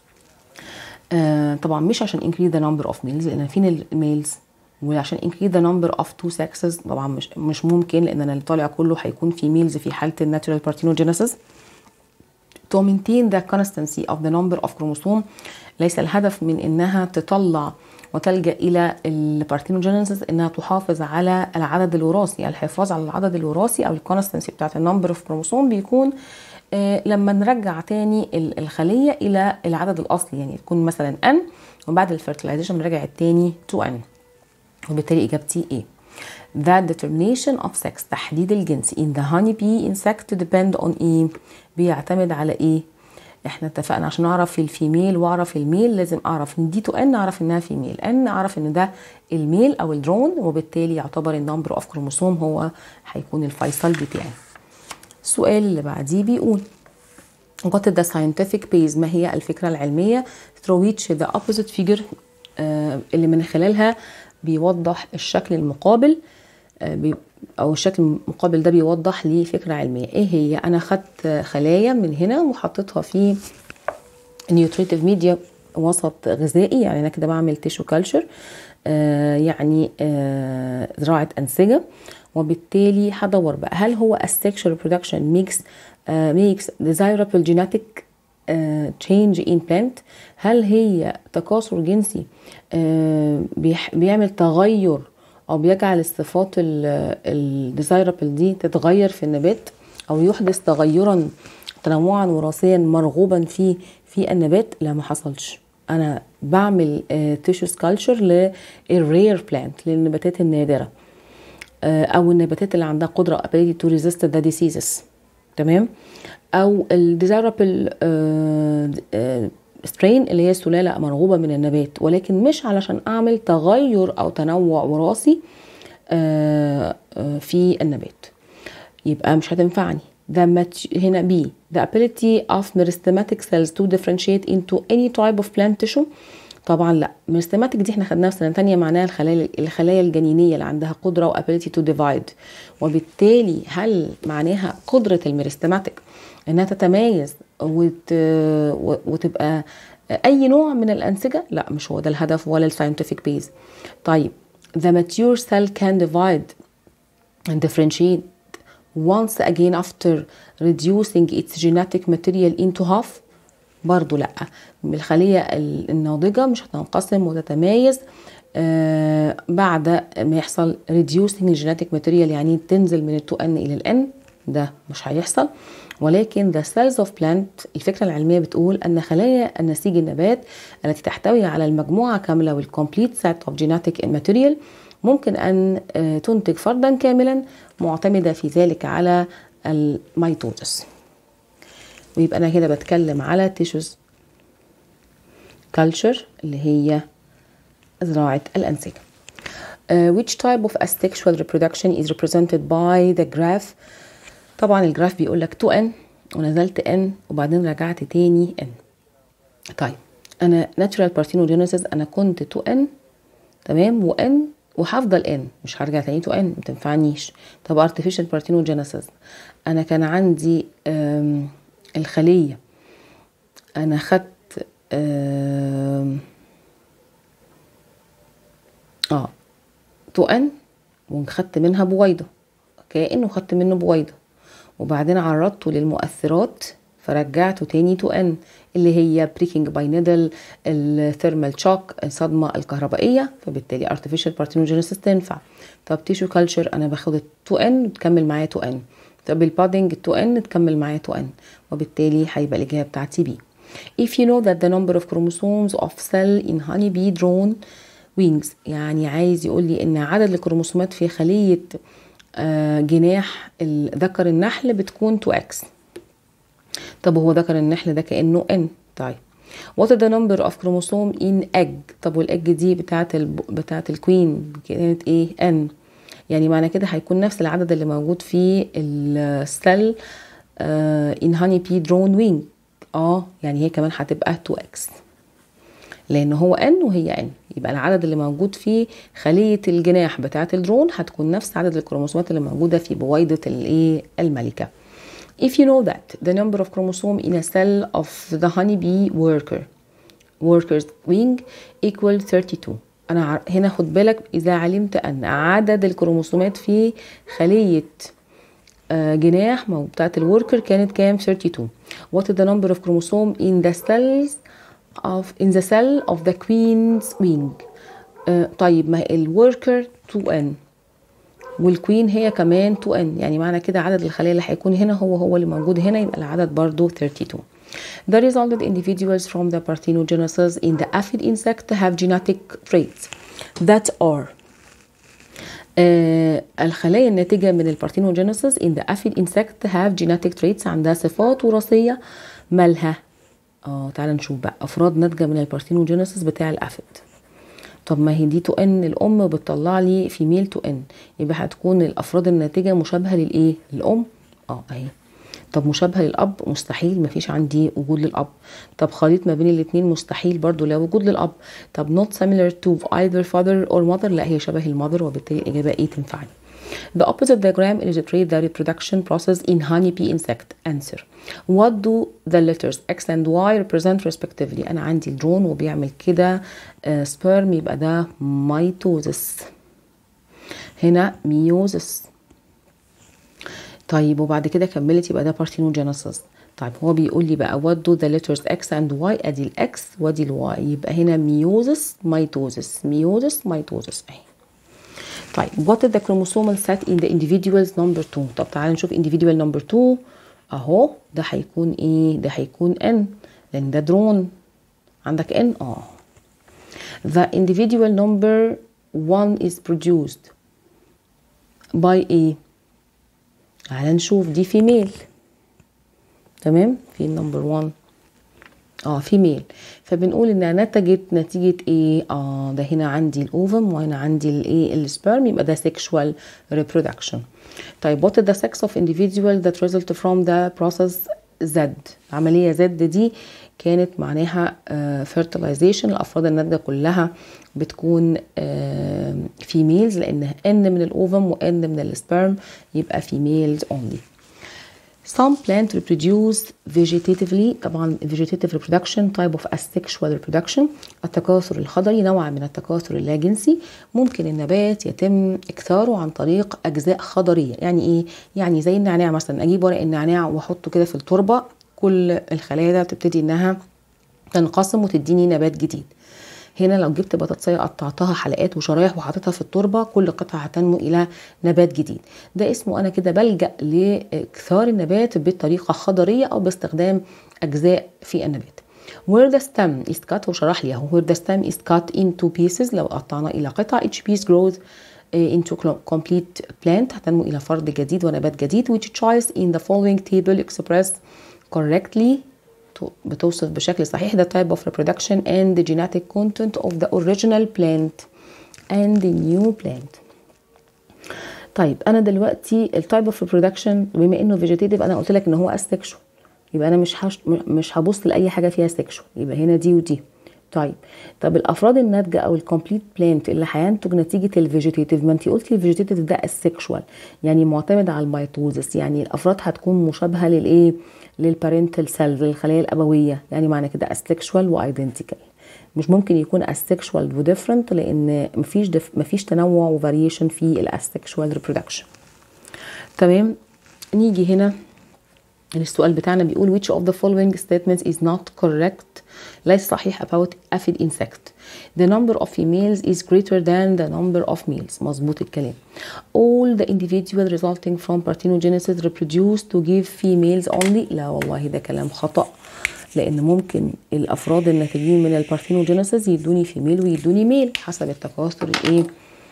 طبعا مش عشان increase the number of males لان فين الميلز وعشان increase the number of two sexes طبعا مش مش ممكن لان انا اللي طالع كله هيكون فيميلز في حاله الناتشورال parthenogenesis to maintain the constancy of the number of chromosome ليس الهدف من انها تطلع وتلجا الى البارثينوجينيسيس انها تحافظ على العدد الوراثي الحفاظ على العدد الوراثي او الكونستنسي بتاعت النمبر اوف كروموسوم بيكون آه لما نرجع تاني الخليه الى العدد الاصلي يعني تكون مثلا ان وبعد الفيرتلايزيشن بنرجع التاني تو ان وبالتالي اجابتي ايه The determination of sex تحديد الجنس in the honeybee insect depend on ايه بيعتمد على ايه احنا اتفقنا عشان اعرف الفيميل واعرف الميل لازم اعرف ان دي تو ان اعرف انها فيميل ان اعرف ان ده الميل او الدرون وبالتالي يعتبر النمبر اوف كروموسوم هو هيكون الفيصل بتاعي السؤال اللي بعديه بيقول What is the scientific base ما هي الفكرة العلمية through which the opposite figure آه اللي من خلالها بيوضح الشكل المقابل آه او الشكل المقابل ده بيوضح لي فكره علميه ايه هي انا خدت خلايا من هنا وحطيتها في نيوتريتيف ميديا وسط غذائي يعني انا كده بعمل تيشو كلتشر آه يعني آه زراعه انسجه وبالتالي هدور بقى هل هو السكشوال ريبرودكشن ميكس ميكس desirable genetic تشينج ان بلانت هل هي تكاثر جنسي uh, بيعمل تغير او بيجعل الصفات الديزايربل دي تتغير في النبات او يحدث تغيرا تنوعا وراثيا مرغوبا فيه في النبات لا ما حصلش انا بعمل تيشو سكالشر للرير بلانت للنباتات النادره آه، او النباتات اللي عندها قدره ability to resist the diseases تمام او الديزايربل سترين اللي هي سلاله مرغوبه من النبات ولكن مش علشان اعمل تغير او تنوع وراثي آه، آه، في النبات يبقى مش هتنفعني the هنا B the ability of meristematic cells to differentiate into any type of plant tissue طبعا لا meristematic دي احنا خدناها في سنه ثانيه معناها الخلايا الخلايا الجنينيه اللي عندها قدره و ability to divide وبالتالي هل معناها قدره الميرستماتيك انها تتميز وت... وتبقى اي نوع من الانسجه لا مش هو ده الهدف ولا الساينتفك بيز طيب the mature cell can divide and differentiate once again after reducing its genetic material into half برضو لا الخلية الناضجة مش هتنقسم وتتمايز آه بعد ما يحصل reducing الجيناتيك ماتيريال يعني تنزل من ال 2 n الى ال n ده مش هيحصل ولكن the cells of plant الفكرة العلمية بتقول أن خلايا النسيج النبات التي تحتوي على المجموعة كاملة والcomplete set of genetic material ممكن أن تنتج فردا كاملا معتمدة في ذلك على الميتوزس ويبقى أنا هنا بتكلم على تيشوز كلتشر اللي هي زراعة الأنسجة Uh, which type of asexual reproduction is represented by the graph طبعا الجراف بيقول لك 2n ونزلت n وبعدين رجعت تاني n طيب انا natural parthenogenesis انا كنت 2n تمام و n وهفضل n مش هرجع تاني 2n ما تنفعنيش طب artificial parthenogenesis انا كان عندي الخليه انا خدت اه 2n وخدت منها بويضه كأنه خدت منه بويضه وبعدين عرضته للمؤثرات فرجعته تاني تو ان اللي هي بريكنج باي نيدل الثيرمال شوك الصدمه الكهربائيه فبالتالي ارتفيشال بارتينوجينيسيس تنفع طب تيشو كلتشر انا باخد 2 ان وتكمل معايا 2 ان طب البادنج 2 ان تكمل معايا 2 ان وبالتالي هيبقى الاجابه بتاعتي بي if you know that the number of chromosomes of cell in honeybee drone wings يعني عايز يقول لي ان عدد الكروموسومات في خليه آه جناح ذكر النحل بتكون 2x طب هو ذكر النحل ده كانه n طيب what is the number of chromosome in egg طب والاج دي بتاعت ال... بتاعت الكوين كانت ايه n يعني معنى كده هيكون نفس العدد اللي موجود في السيل آه in honey bee drone wing اه يعني هي كمان هتبقى 2x لان هو n وهي n يبقى العدد اللي موجود في خليه الجناح بتاعه الدرون هتكون نفس عدد الكروموسومات اللي موجوده في بويضه الايه الملكه if you know that the number of chromosome in a cell of the honeybee worker workers wing equal 32 انا هنا خد بالك اذا علمت ان عدد الكروموسومات في خليه جناح بتاعه الوركر كانت كام 32 what is the number of chromosome in the cells of in the cell of the queen's wing آه طيب ما الوركر 2n والكوين هي كمان 2n يعني معنى كده عدد الخلايا اللي هيكون هنا هو هو اللي موجود هنا يبقى العدد برضو 32 The resulted individuals from the parthenogenesis in the aphid insect have genetic traits that are آه الخلايا الناتجة من البارثينوجينيسيس in the aphid insect have genetic traits عندها صفات وراثية مالها اه تعالى نشوف بقى افراد ناتجه من البارثينوجينيسيس بتاع الافيد طب ما هي دي تو ان الام بتطلع لي فيميل تو ان يبقى هتكون الافراد الناتجه مشابهه للايه للام اه اهي طب مشابهه للاب مستحيل مفيش عندي وجود للاب طب خليط ما بين الاثنين مستحيل برضو لا وجود للاب طب not similar to either father or mother لا هي شبه المذر وبالتالي الاجابه ايه تنفعني The opposite diagram illustrates the reproduction process in honeybee insect. Answer. What do the letters X and Y represent respectively? أنا عندي الدرون وبيعمل كده سبرم يبقى ده ميتوزس. هنا ميوزس. طيب وبعد كده كملت يبقى ده بارثينوجينيسيس. طيب هو بيقول لي بقى what do the letters X and Y ادي الاكس وادي الواي يبقى هنا ميوزس ميتوزس ميوزس ميتوزس اهي طيب what is the chromosomal set in the individuals number 2 طب تعالى نشوف individual number 2 اهو ده هيكون ايه ده هيكون n لان ده درون عندك n اه the individual number 1 is produced by a تعالى نشوف دي فيميل تمام في نمبر 1 اه فيميل فبنقول انها نتجت نتيجه ايه اه ده هنا عندي الاوفم وهنا عندي الايه السبرم يبقى ده sexual reproduction طيب what is the sex of individual that result from the process Z عمليه Z دي كانت معناها uh, fertilization الافراد الناتجه كلها بتكون uh, females لان n من الاوفم و n من السبرم يبقى females only Some plant reproduce vegetatively طبعا vegetative reproduction type of asexual reproduction التكاثر الخضري نوع من التكاثر اللا جنسي ممكن النبات يتم اكثاره عن طريق اجزاء خضريه يعني ايه يعني زي النعناع مثلا اجيب ورق النعناع واحطه كده في التربه كل الخلايا تبتدي انها تنقسم وتديني نبات جديد هنا لو جبت بطاطسيه قطعتها حلقات وشرايح وحطيتها في التربه كل قطعه هتنمو الى نبات جديد ده اسمه انا كده بلجا لاكثار النبات بطريقه خضريه او باستخدام اجزاء في النبات where the stem is cut وشرح لي اهو where the stem is cut into pieces لو قطعنا الى قطع each piece grows into complete plant هتنمو الى فرد جديد ونبات جديد which choice in the following table expressed correctly بتوصف بشكل صحيح the type of reproduction and the genetic content of the original plant and the new plant طيب انا دلوقتي التايب اوف reproduction بما انه فيجيتيف انا قلت لك ان هو asexual يبقى انا مش هش... مش هبص لاي حاجه فيها sexual يبقى هنا دي ودي طيب طب الافراد الناتجه او الكومبليت بلانت اللي هينتج نتيجه الفيجيتيف ما انت قلتي الفيجيتيف ده السكشوال يعني معتمد على الميتوزس يعني الافراد هتكون مشابهه للايه للبارنتال سيلز للخلايا الابويه يعني معنى كده اسكشوال وايدنتيكال مش ممكن يكون اسكشوال وديفرنت لان مفيش دف... مفيش تنوع وفاريشن في الاسكشوال ريبرودكشن تمام نيجي هنا السؤال بتاعنا بيقول which of the following statements is not correct ليس صحيح about aphid insect the number of females is greater than the number of males مظبوط الكلام all the individual resulting from parthenogenesis reproduce to give females only لا والله ده كلام خطأ لان ممكن الافراد الناتجين من البارثينوجينيسيس يدوني فيميل ويدوني ميل حسب التكاثر الايه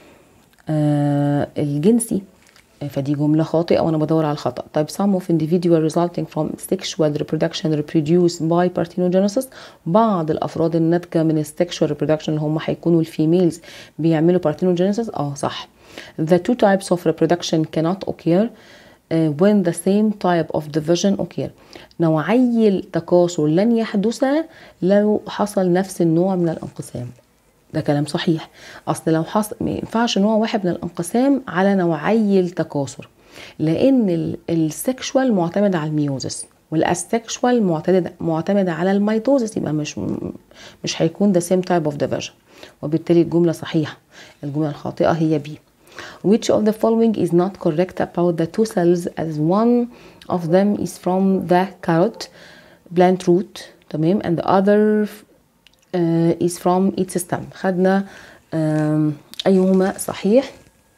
آه الجنسي فدي جملة خاطئة وأنا بدور على الخطأ طيب some of individual resulting from sexual reproduction reproduced by parthenogenesis بعض الأفراد الناتجة من sexual reproduction اللي هم هيكونوا الفيميلز بيعملوا parthenogenesis اه صح the two types of reproduction cannot occur uh, when the same type of division occur نوعي التكاثر لن يحدث لو حصل نفس النوع من الانقسام ده كلام صحيح اصل لو حصل ما ينفعش نوع واحد من الانقسام على نوعي التكاثر لان السكشوال معتمد على الميوزس والاسكشوال معتمد معتمد على الميتوزس يبقى مش مش هيكون the same type of division وبالتالي الجمله صحيحه الجمله الخاطئه هي بي which of the following is not correct about the two cells as one of them is from the carrot plant root تمام and the other uh, is from its stem خدنا uh, أيهما صحيح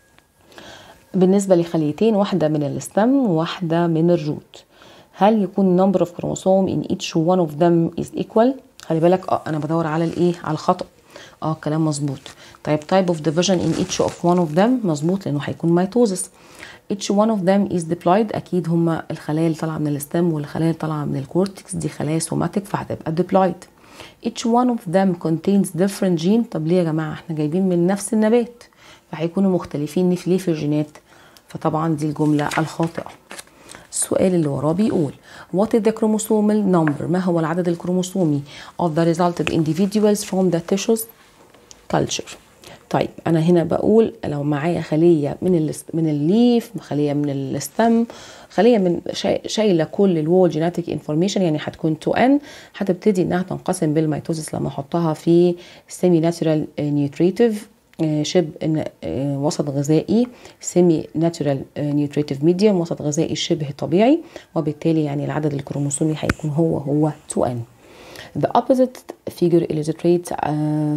بالنسبة لخليتين واحدة من الستم وواحدة من الروت هل يكون number of chromosome in each one of them is equal خلي بالك اه انا بدور على الايه على الخطأ اه كلام مظبوط طيب type of division in each of one of them مظبوط لانه هيكون ميتوزس each one of them is diploid اكيد هما الخلايا اللي طالعه من الستم والخلايا اللي طالعه من الكورتكس دي خلايا سوماتيك فهتبقى diploid each one of them contains different gene طب ليه يا جماعه احنا جايبين من نفس النبات فهيكونوا مختلفين ليه في الجينات فطبعا دي الجمله الخاطئه السؤال اللي وراه بيقول what is the chromosomal number ما هو العدد الكروموسومي of the resulted individuals from the tissues culture طيب انا هنا بقول لو معايا خليه من ال من الليف خليه من الستم خليه من شايله كل الوول جيناتيك انفورميشن يعني هتكون 2 ان هتبتدي انها تنقسم بالميتوزس لما احطها في سيمي ناتشورال نيوتريتيف شبه وسط غذائي سيمي ناتشورال نيوتريتيف ميديوم وسط غذائي شبه طبيعي وبالتالي يعني العدد الكروموسومي هيكون هو هو 2n The opposite figure illustrates uh,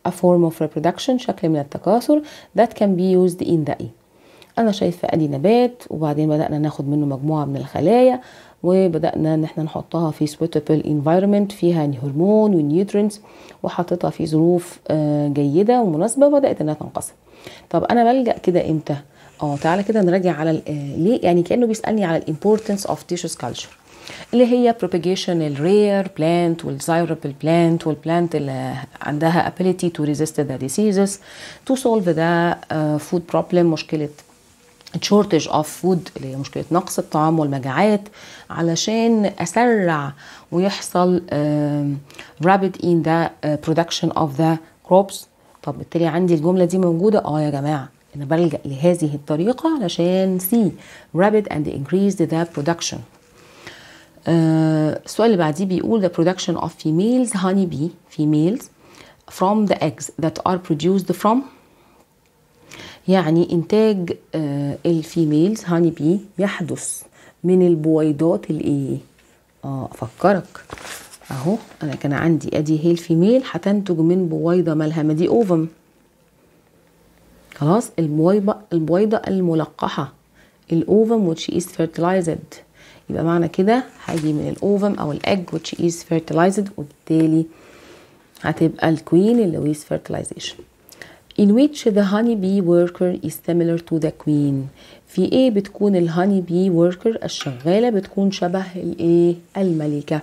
a form of reproduction شكل من التكاثر that can be used in the انا شايفه ادي نبات وبعدين بدانا ناخد منه مجموعه من الخلايا وبدانا ان احنا نحطها في suitable environment فيها هرمون ونيوترينز وحطيتها في ظروف جيده ومناسبه وبدات انها تنقسم طب انا بلجا كده امتى اه تعالى كده نراجع على ليه يعني كانه بيسالني على الامبورتنس اوف tissues culture اللي هي propagation الرير plant والديزايربل plant والبلانت اللي عندها ability to resist the diseases to solve the uh, food problem مشكله shortage of food اللي هي مشكله نقص الطعام والمجاعات علشان اسرع ويحصل uh, rapid in the uh, production of the crops طب بالتالي عندي الجمله دي موجوده اه يا جماعه انا بلجا لهذه الطريقه علشان سي rapid and increase the production السؤال اللي بعديه بيقول the production of females honey bee females from the eggs that are produced from يعني إنتاج آه الفيميلز هاني بي يحدث من البويضات الإيه؟ آه أفكرك أهو أنا كان عندي أدي هي الفيميل هتنتج من بويضة مالها ما دي أوفم خلاص البويضة البويضة الملقحة الأوفم which is fertilized يبقى معنى كده هاجي من الاوفم او الاج which is fertilized وبالتالي هتبقى الكوين اللي with fertilization in which the honey bee worker is similar to the queen في ايه بتكون الهاني بي worker الشغالة بتكون شبه الايه الملكة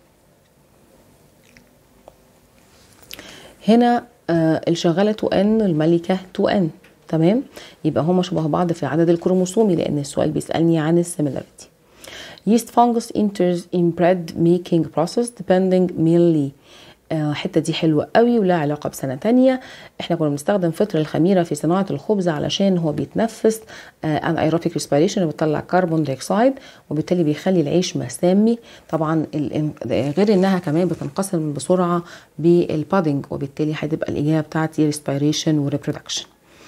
هنا آه الشغالة 2n الملكة 2n تمام يبقى هما شبه بعض في عدد الكروموسومي لان السؤال بيسألني عن السيميلاريتي yeast fungus enters in bread making process depending mainly الحته دي حلوه قوي ولها علاقه بسنه تانية احنا كنا بنستخدم فطر الخميره في صناعه الخبز علشان هو بيتنفس ان ايروبيك ريسبيريشن بيطلع كربون دايوكسيد وبالتالي بيخلي العيش مسامي طبعا غير انها كمان بتنقسم بسرعه بالبادنج وبالتالي هتبقى الاجابه بتاعتي ريسبيريشن وريبرودكشن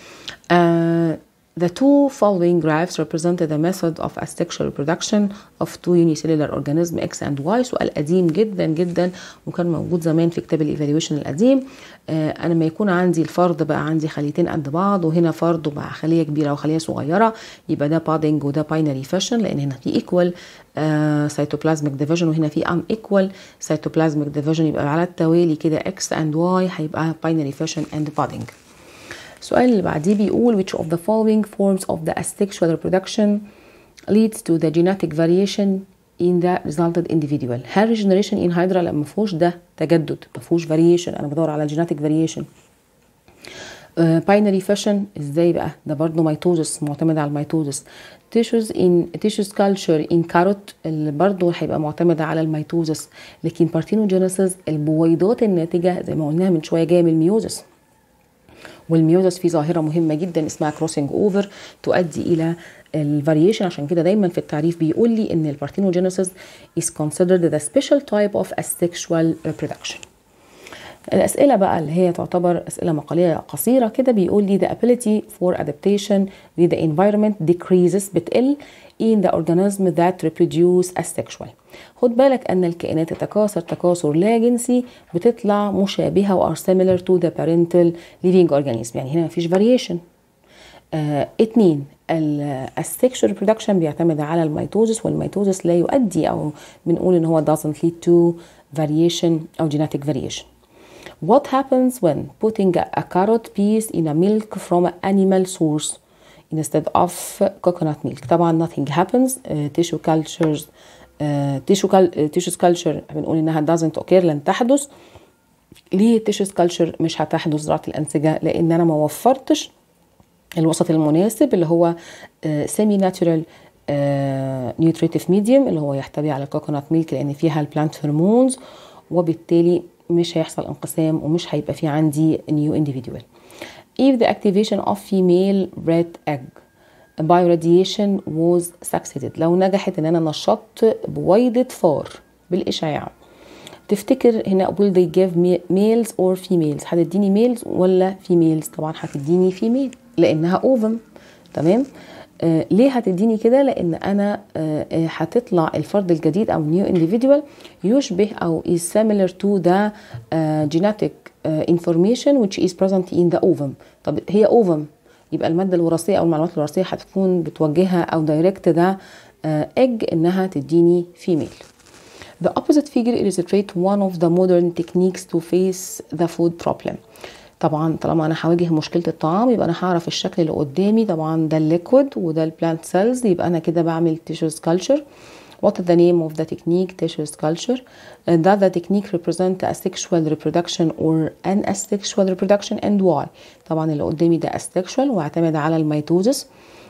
The two following graphs represent the method of asexual reproduction of two unicellular organisms X and Y سؤال قديم جدا جدا وكان موجود زمان في كتاب الايفالويشن القديم آه انا لما يكون عندي الفرد بقى عندي خليتين قد بعض وهنا فرد وبقى خليه كبيره وخليه صغيره يبقى ده بادنج وده باينري فاشن لان هنا في ايكوال سيتوبلازميك ديفيجن وهنا في ان ايكوال سيتوبلازميك ديفيجن يبقى على التوالي كده X and Y هيبقى باينري فاشن اند بادنج السؤال اللي بعديه بيقول which of the following forms of the asexual reproduction leads to the genetic variation in the resulted individual هل regeneration in hydra لا مفهوش ده تجدد مفهوش variation انا بدور على genetic variation باينري uh, فاشن ازاي بقى ده برضه ميتوزس معتمد على الميتوزس تيشوز ان تيشوز كلتشر ان كاروت اللي برضه هيبقى معتمد على الميتوزس لكن بارتينوجينيسيس البويضات الناتجه زي ما قلناها من شويه جايه من الميوزس والميوزس في ظاهره مهمه جدا اسمها كروسنج اوفر تؤدي الى الفاريشن عشان كده دايما في التعريف بيقول لي ان البارتينوجينيسيس is considered the special type of asexual reproduction الأسئلة بقى اللي هي تعتبر أسئلة مقالية قصيرة كده بيقول لي the ability for adaptation with the environment decreases بتقل in the organism that reproduce asexual خد بالك أن الكائنات تتكاثر تكاثر لا جنسي بتطلع مشابهة و are similar to the parental living organism يعني هنا مفيش variation آه اتنين السكشوال reproduction بيعتمد على الميتوزس والميتوزس لا يؤدي أو بنقول إن هو doesn't lead to variation أو genetic variation What happens when putting a carrot piece in a milk from an animal source instead of coconut milk? طبعا nothing happens. Uh, tissue cultures uh, tissue cal uh, tissues culture بنقول انها doesn't occur لن تحدث. ليه tissues culture مش هتحدث زراعة الأنسجة؟ لأن أنا ما وفرتش الوسط المناسب اللي هو semi natural نيوتريتيف ميديوم اللي هو يحتوي على الكوكونات ميلك لأن فيها البلانت هرمونز وبالتالي مش هيحصل انقسام ومش هيبقى في عندي new individual. If the activation of female red egg by radiation was succeeded لو نجحت ان انا نشطت بويضة فار بالاشعاع تفتكر هنا will they give males or females هتديني males ولا females طبعا هتديني female لانها اوفم تمام آه ليه هتديني كده لان انا آه هتطلع الفرد الجديد او نيو individual يشبه او is similar to the uh, genetic uh, information which is present in the ovum طب هي ovum يبقى المادة الوراثية أو المعلومات الوراثية هتكون بتوجهها أو دايركت ده egg إنها تديني female. The opposite figure illustrates one of the modern techniques to face the food problem. طبعا طالما انا هواجه مشكله الطعام يبقى انا هعرف الشكل اللي قدامي طبعا ده الليكويد وده البلانت سيلز يبقى انا كده بعمل tissue culture What is the name of the technique tissue culture? Uh, does the technique represent asexual reproduction or an asexual reproduction and why? طبعا اللي قدامي ده asexual واعتمد على الميتوزس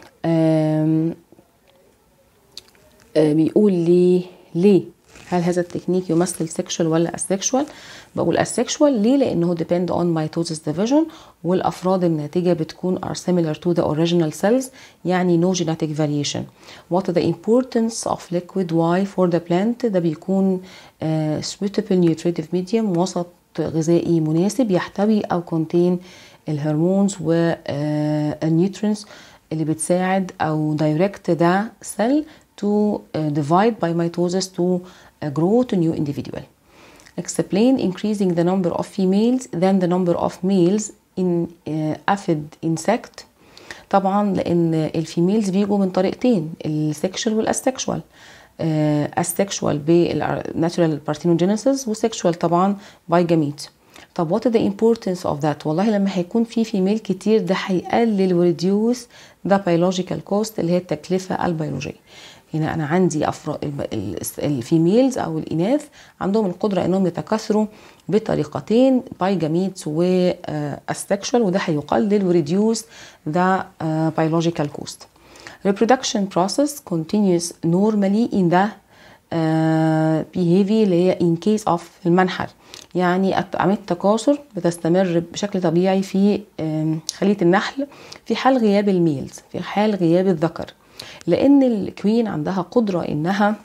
بيقول لي ليه هل هذا التكنيك يمثل سيكشوال ولا اسexual بقول اسexual ليه لانه depend on mitosis division والافراد الناتجه بتكون are similar to the original cells يعني no genetic variation what is the importance of liquid Y for the plant ده بيكون uh, suitable nutritive medium وسط غذائي مناسب يحتوي او contain الهرمونز والنيوترينز اللي بتساعد او direct the cell to uh, divide by mitosis to uh, grow to new individual. Explain increasing the number of females than the number of males in uh, aphid insect. طبعا لان الفيميلز بيجوا من طريقتين السكشوال والاسكشوال اسكشوال بالناتشورال بارثينوجينيسيس وسكشوال طبعا باي جاميت طب وات ذا امبورتنس اوف ذات والله لما هيكون في فيميل كتير ده هيقلل وريديوس ذا بيولوجيكال كوست اللي هي التكلفه البيولوجيه هنا انا عندي افراد الفيميلز او الاناث عندهم القدره انهم يتكاثروا بطريقتين بايجاميتس والسكشوال وده هيقلل وريديوس ذا biological cost. Reproduction process continues normally in the uh, behavior اللي هي in case of المنحل يعني عملية التكاثر بتستمر بشكل طبيعي في خلية النحل في حال غياب الميلز في حال غياب الذكر لان الكوين عندها قدره انها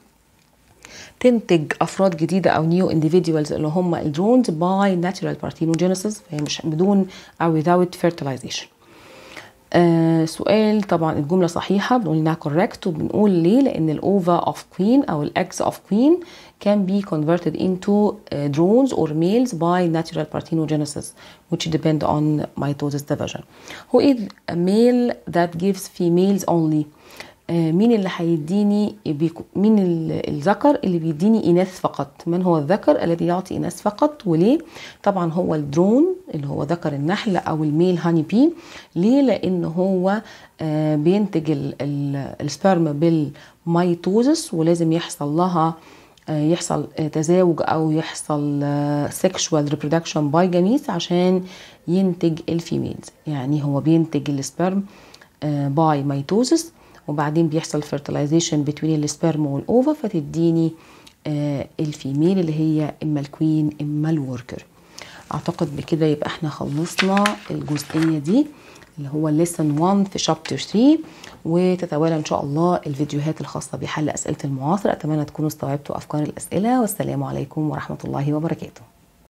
تنتج افراد جديده او نيو انديفيدوالز اللي هم الدرونز باي ناتشورال بارثينوجينيسيس فهي مش بدون او without fertilization آه سؤال طبعا الجمله صحيحه بنقول انها correct وبنقول ليه لان الاوفا اوف كوين او الاكس اوف كوين can be converted into uh, drones or males by natural parthenogenesis which depend on mitosis division who is a male that gives females only مين اللي هيديني مين الذكر اللي بيديني اناث فقط من هو الذكر الذي يعطي اناث فقط وليه طبعا هو الدرون اللي هو ذكر النحل او الميل هاني بي ليه لان هو بينتج السبرم بالميتوزس ولازم يحصل لها يحصل تزاوج او يحصل سيكشوال ريبرودكشن باي جاميس عشان ينتج الفيميلز يعني هو بينتج السبرم باي ميتوزس وبعدين بيحصل fertilization بين السبرم والاوفا فتديني آه الفيميل اللي هي اما الكوين اما الوركر اعتقد بكده يبقى احنا خلصنا الجزئيه دي اللي هو lesson 1 في شابتر 3 وتتوالى ان شاء الله الفيديوهات الخاصه بحل اسئله المعاصر اتمنى تكونوا استوعبتوا افكار الاسئله والسلام عليكم ورحمه الله وبركاته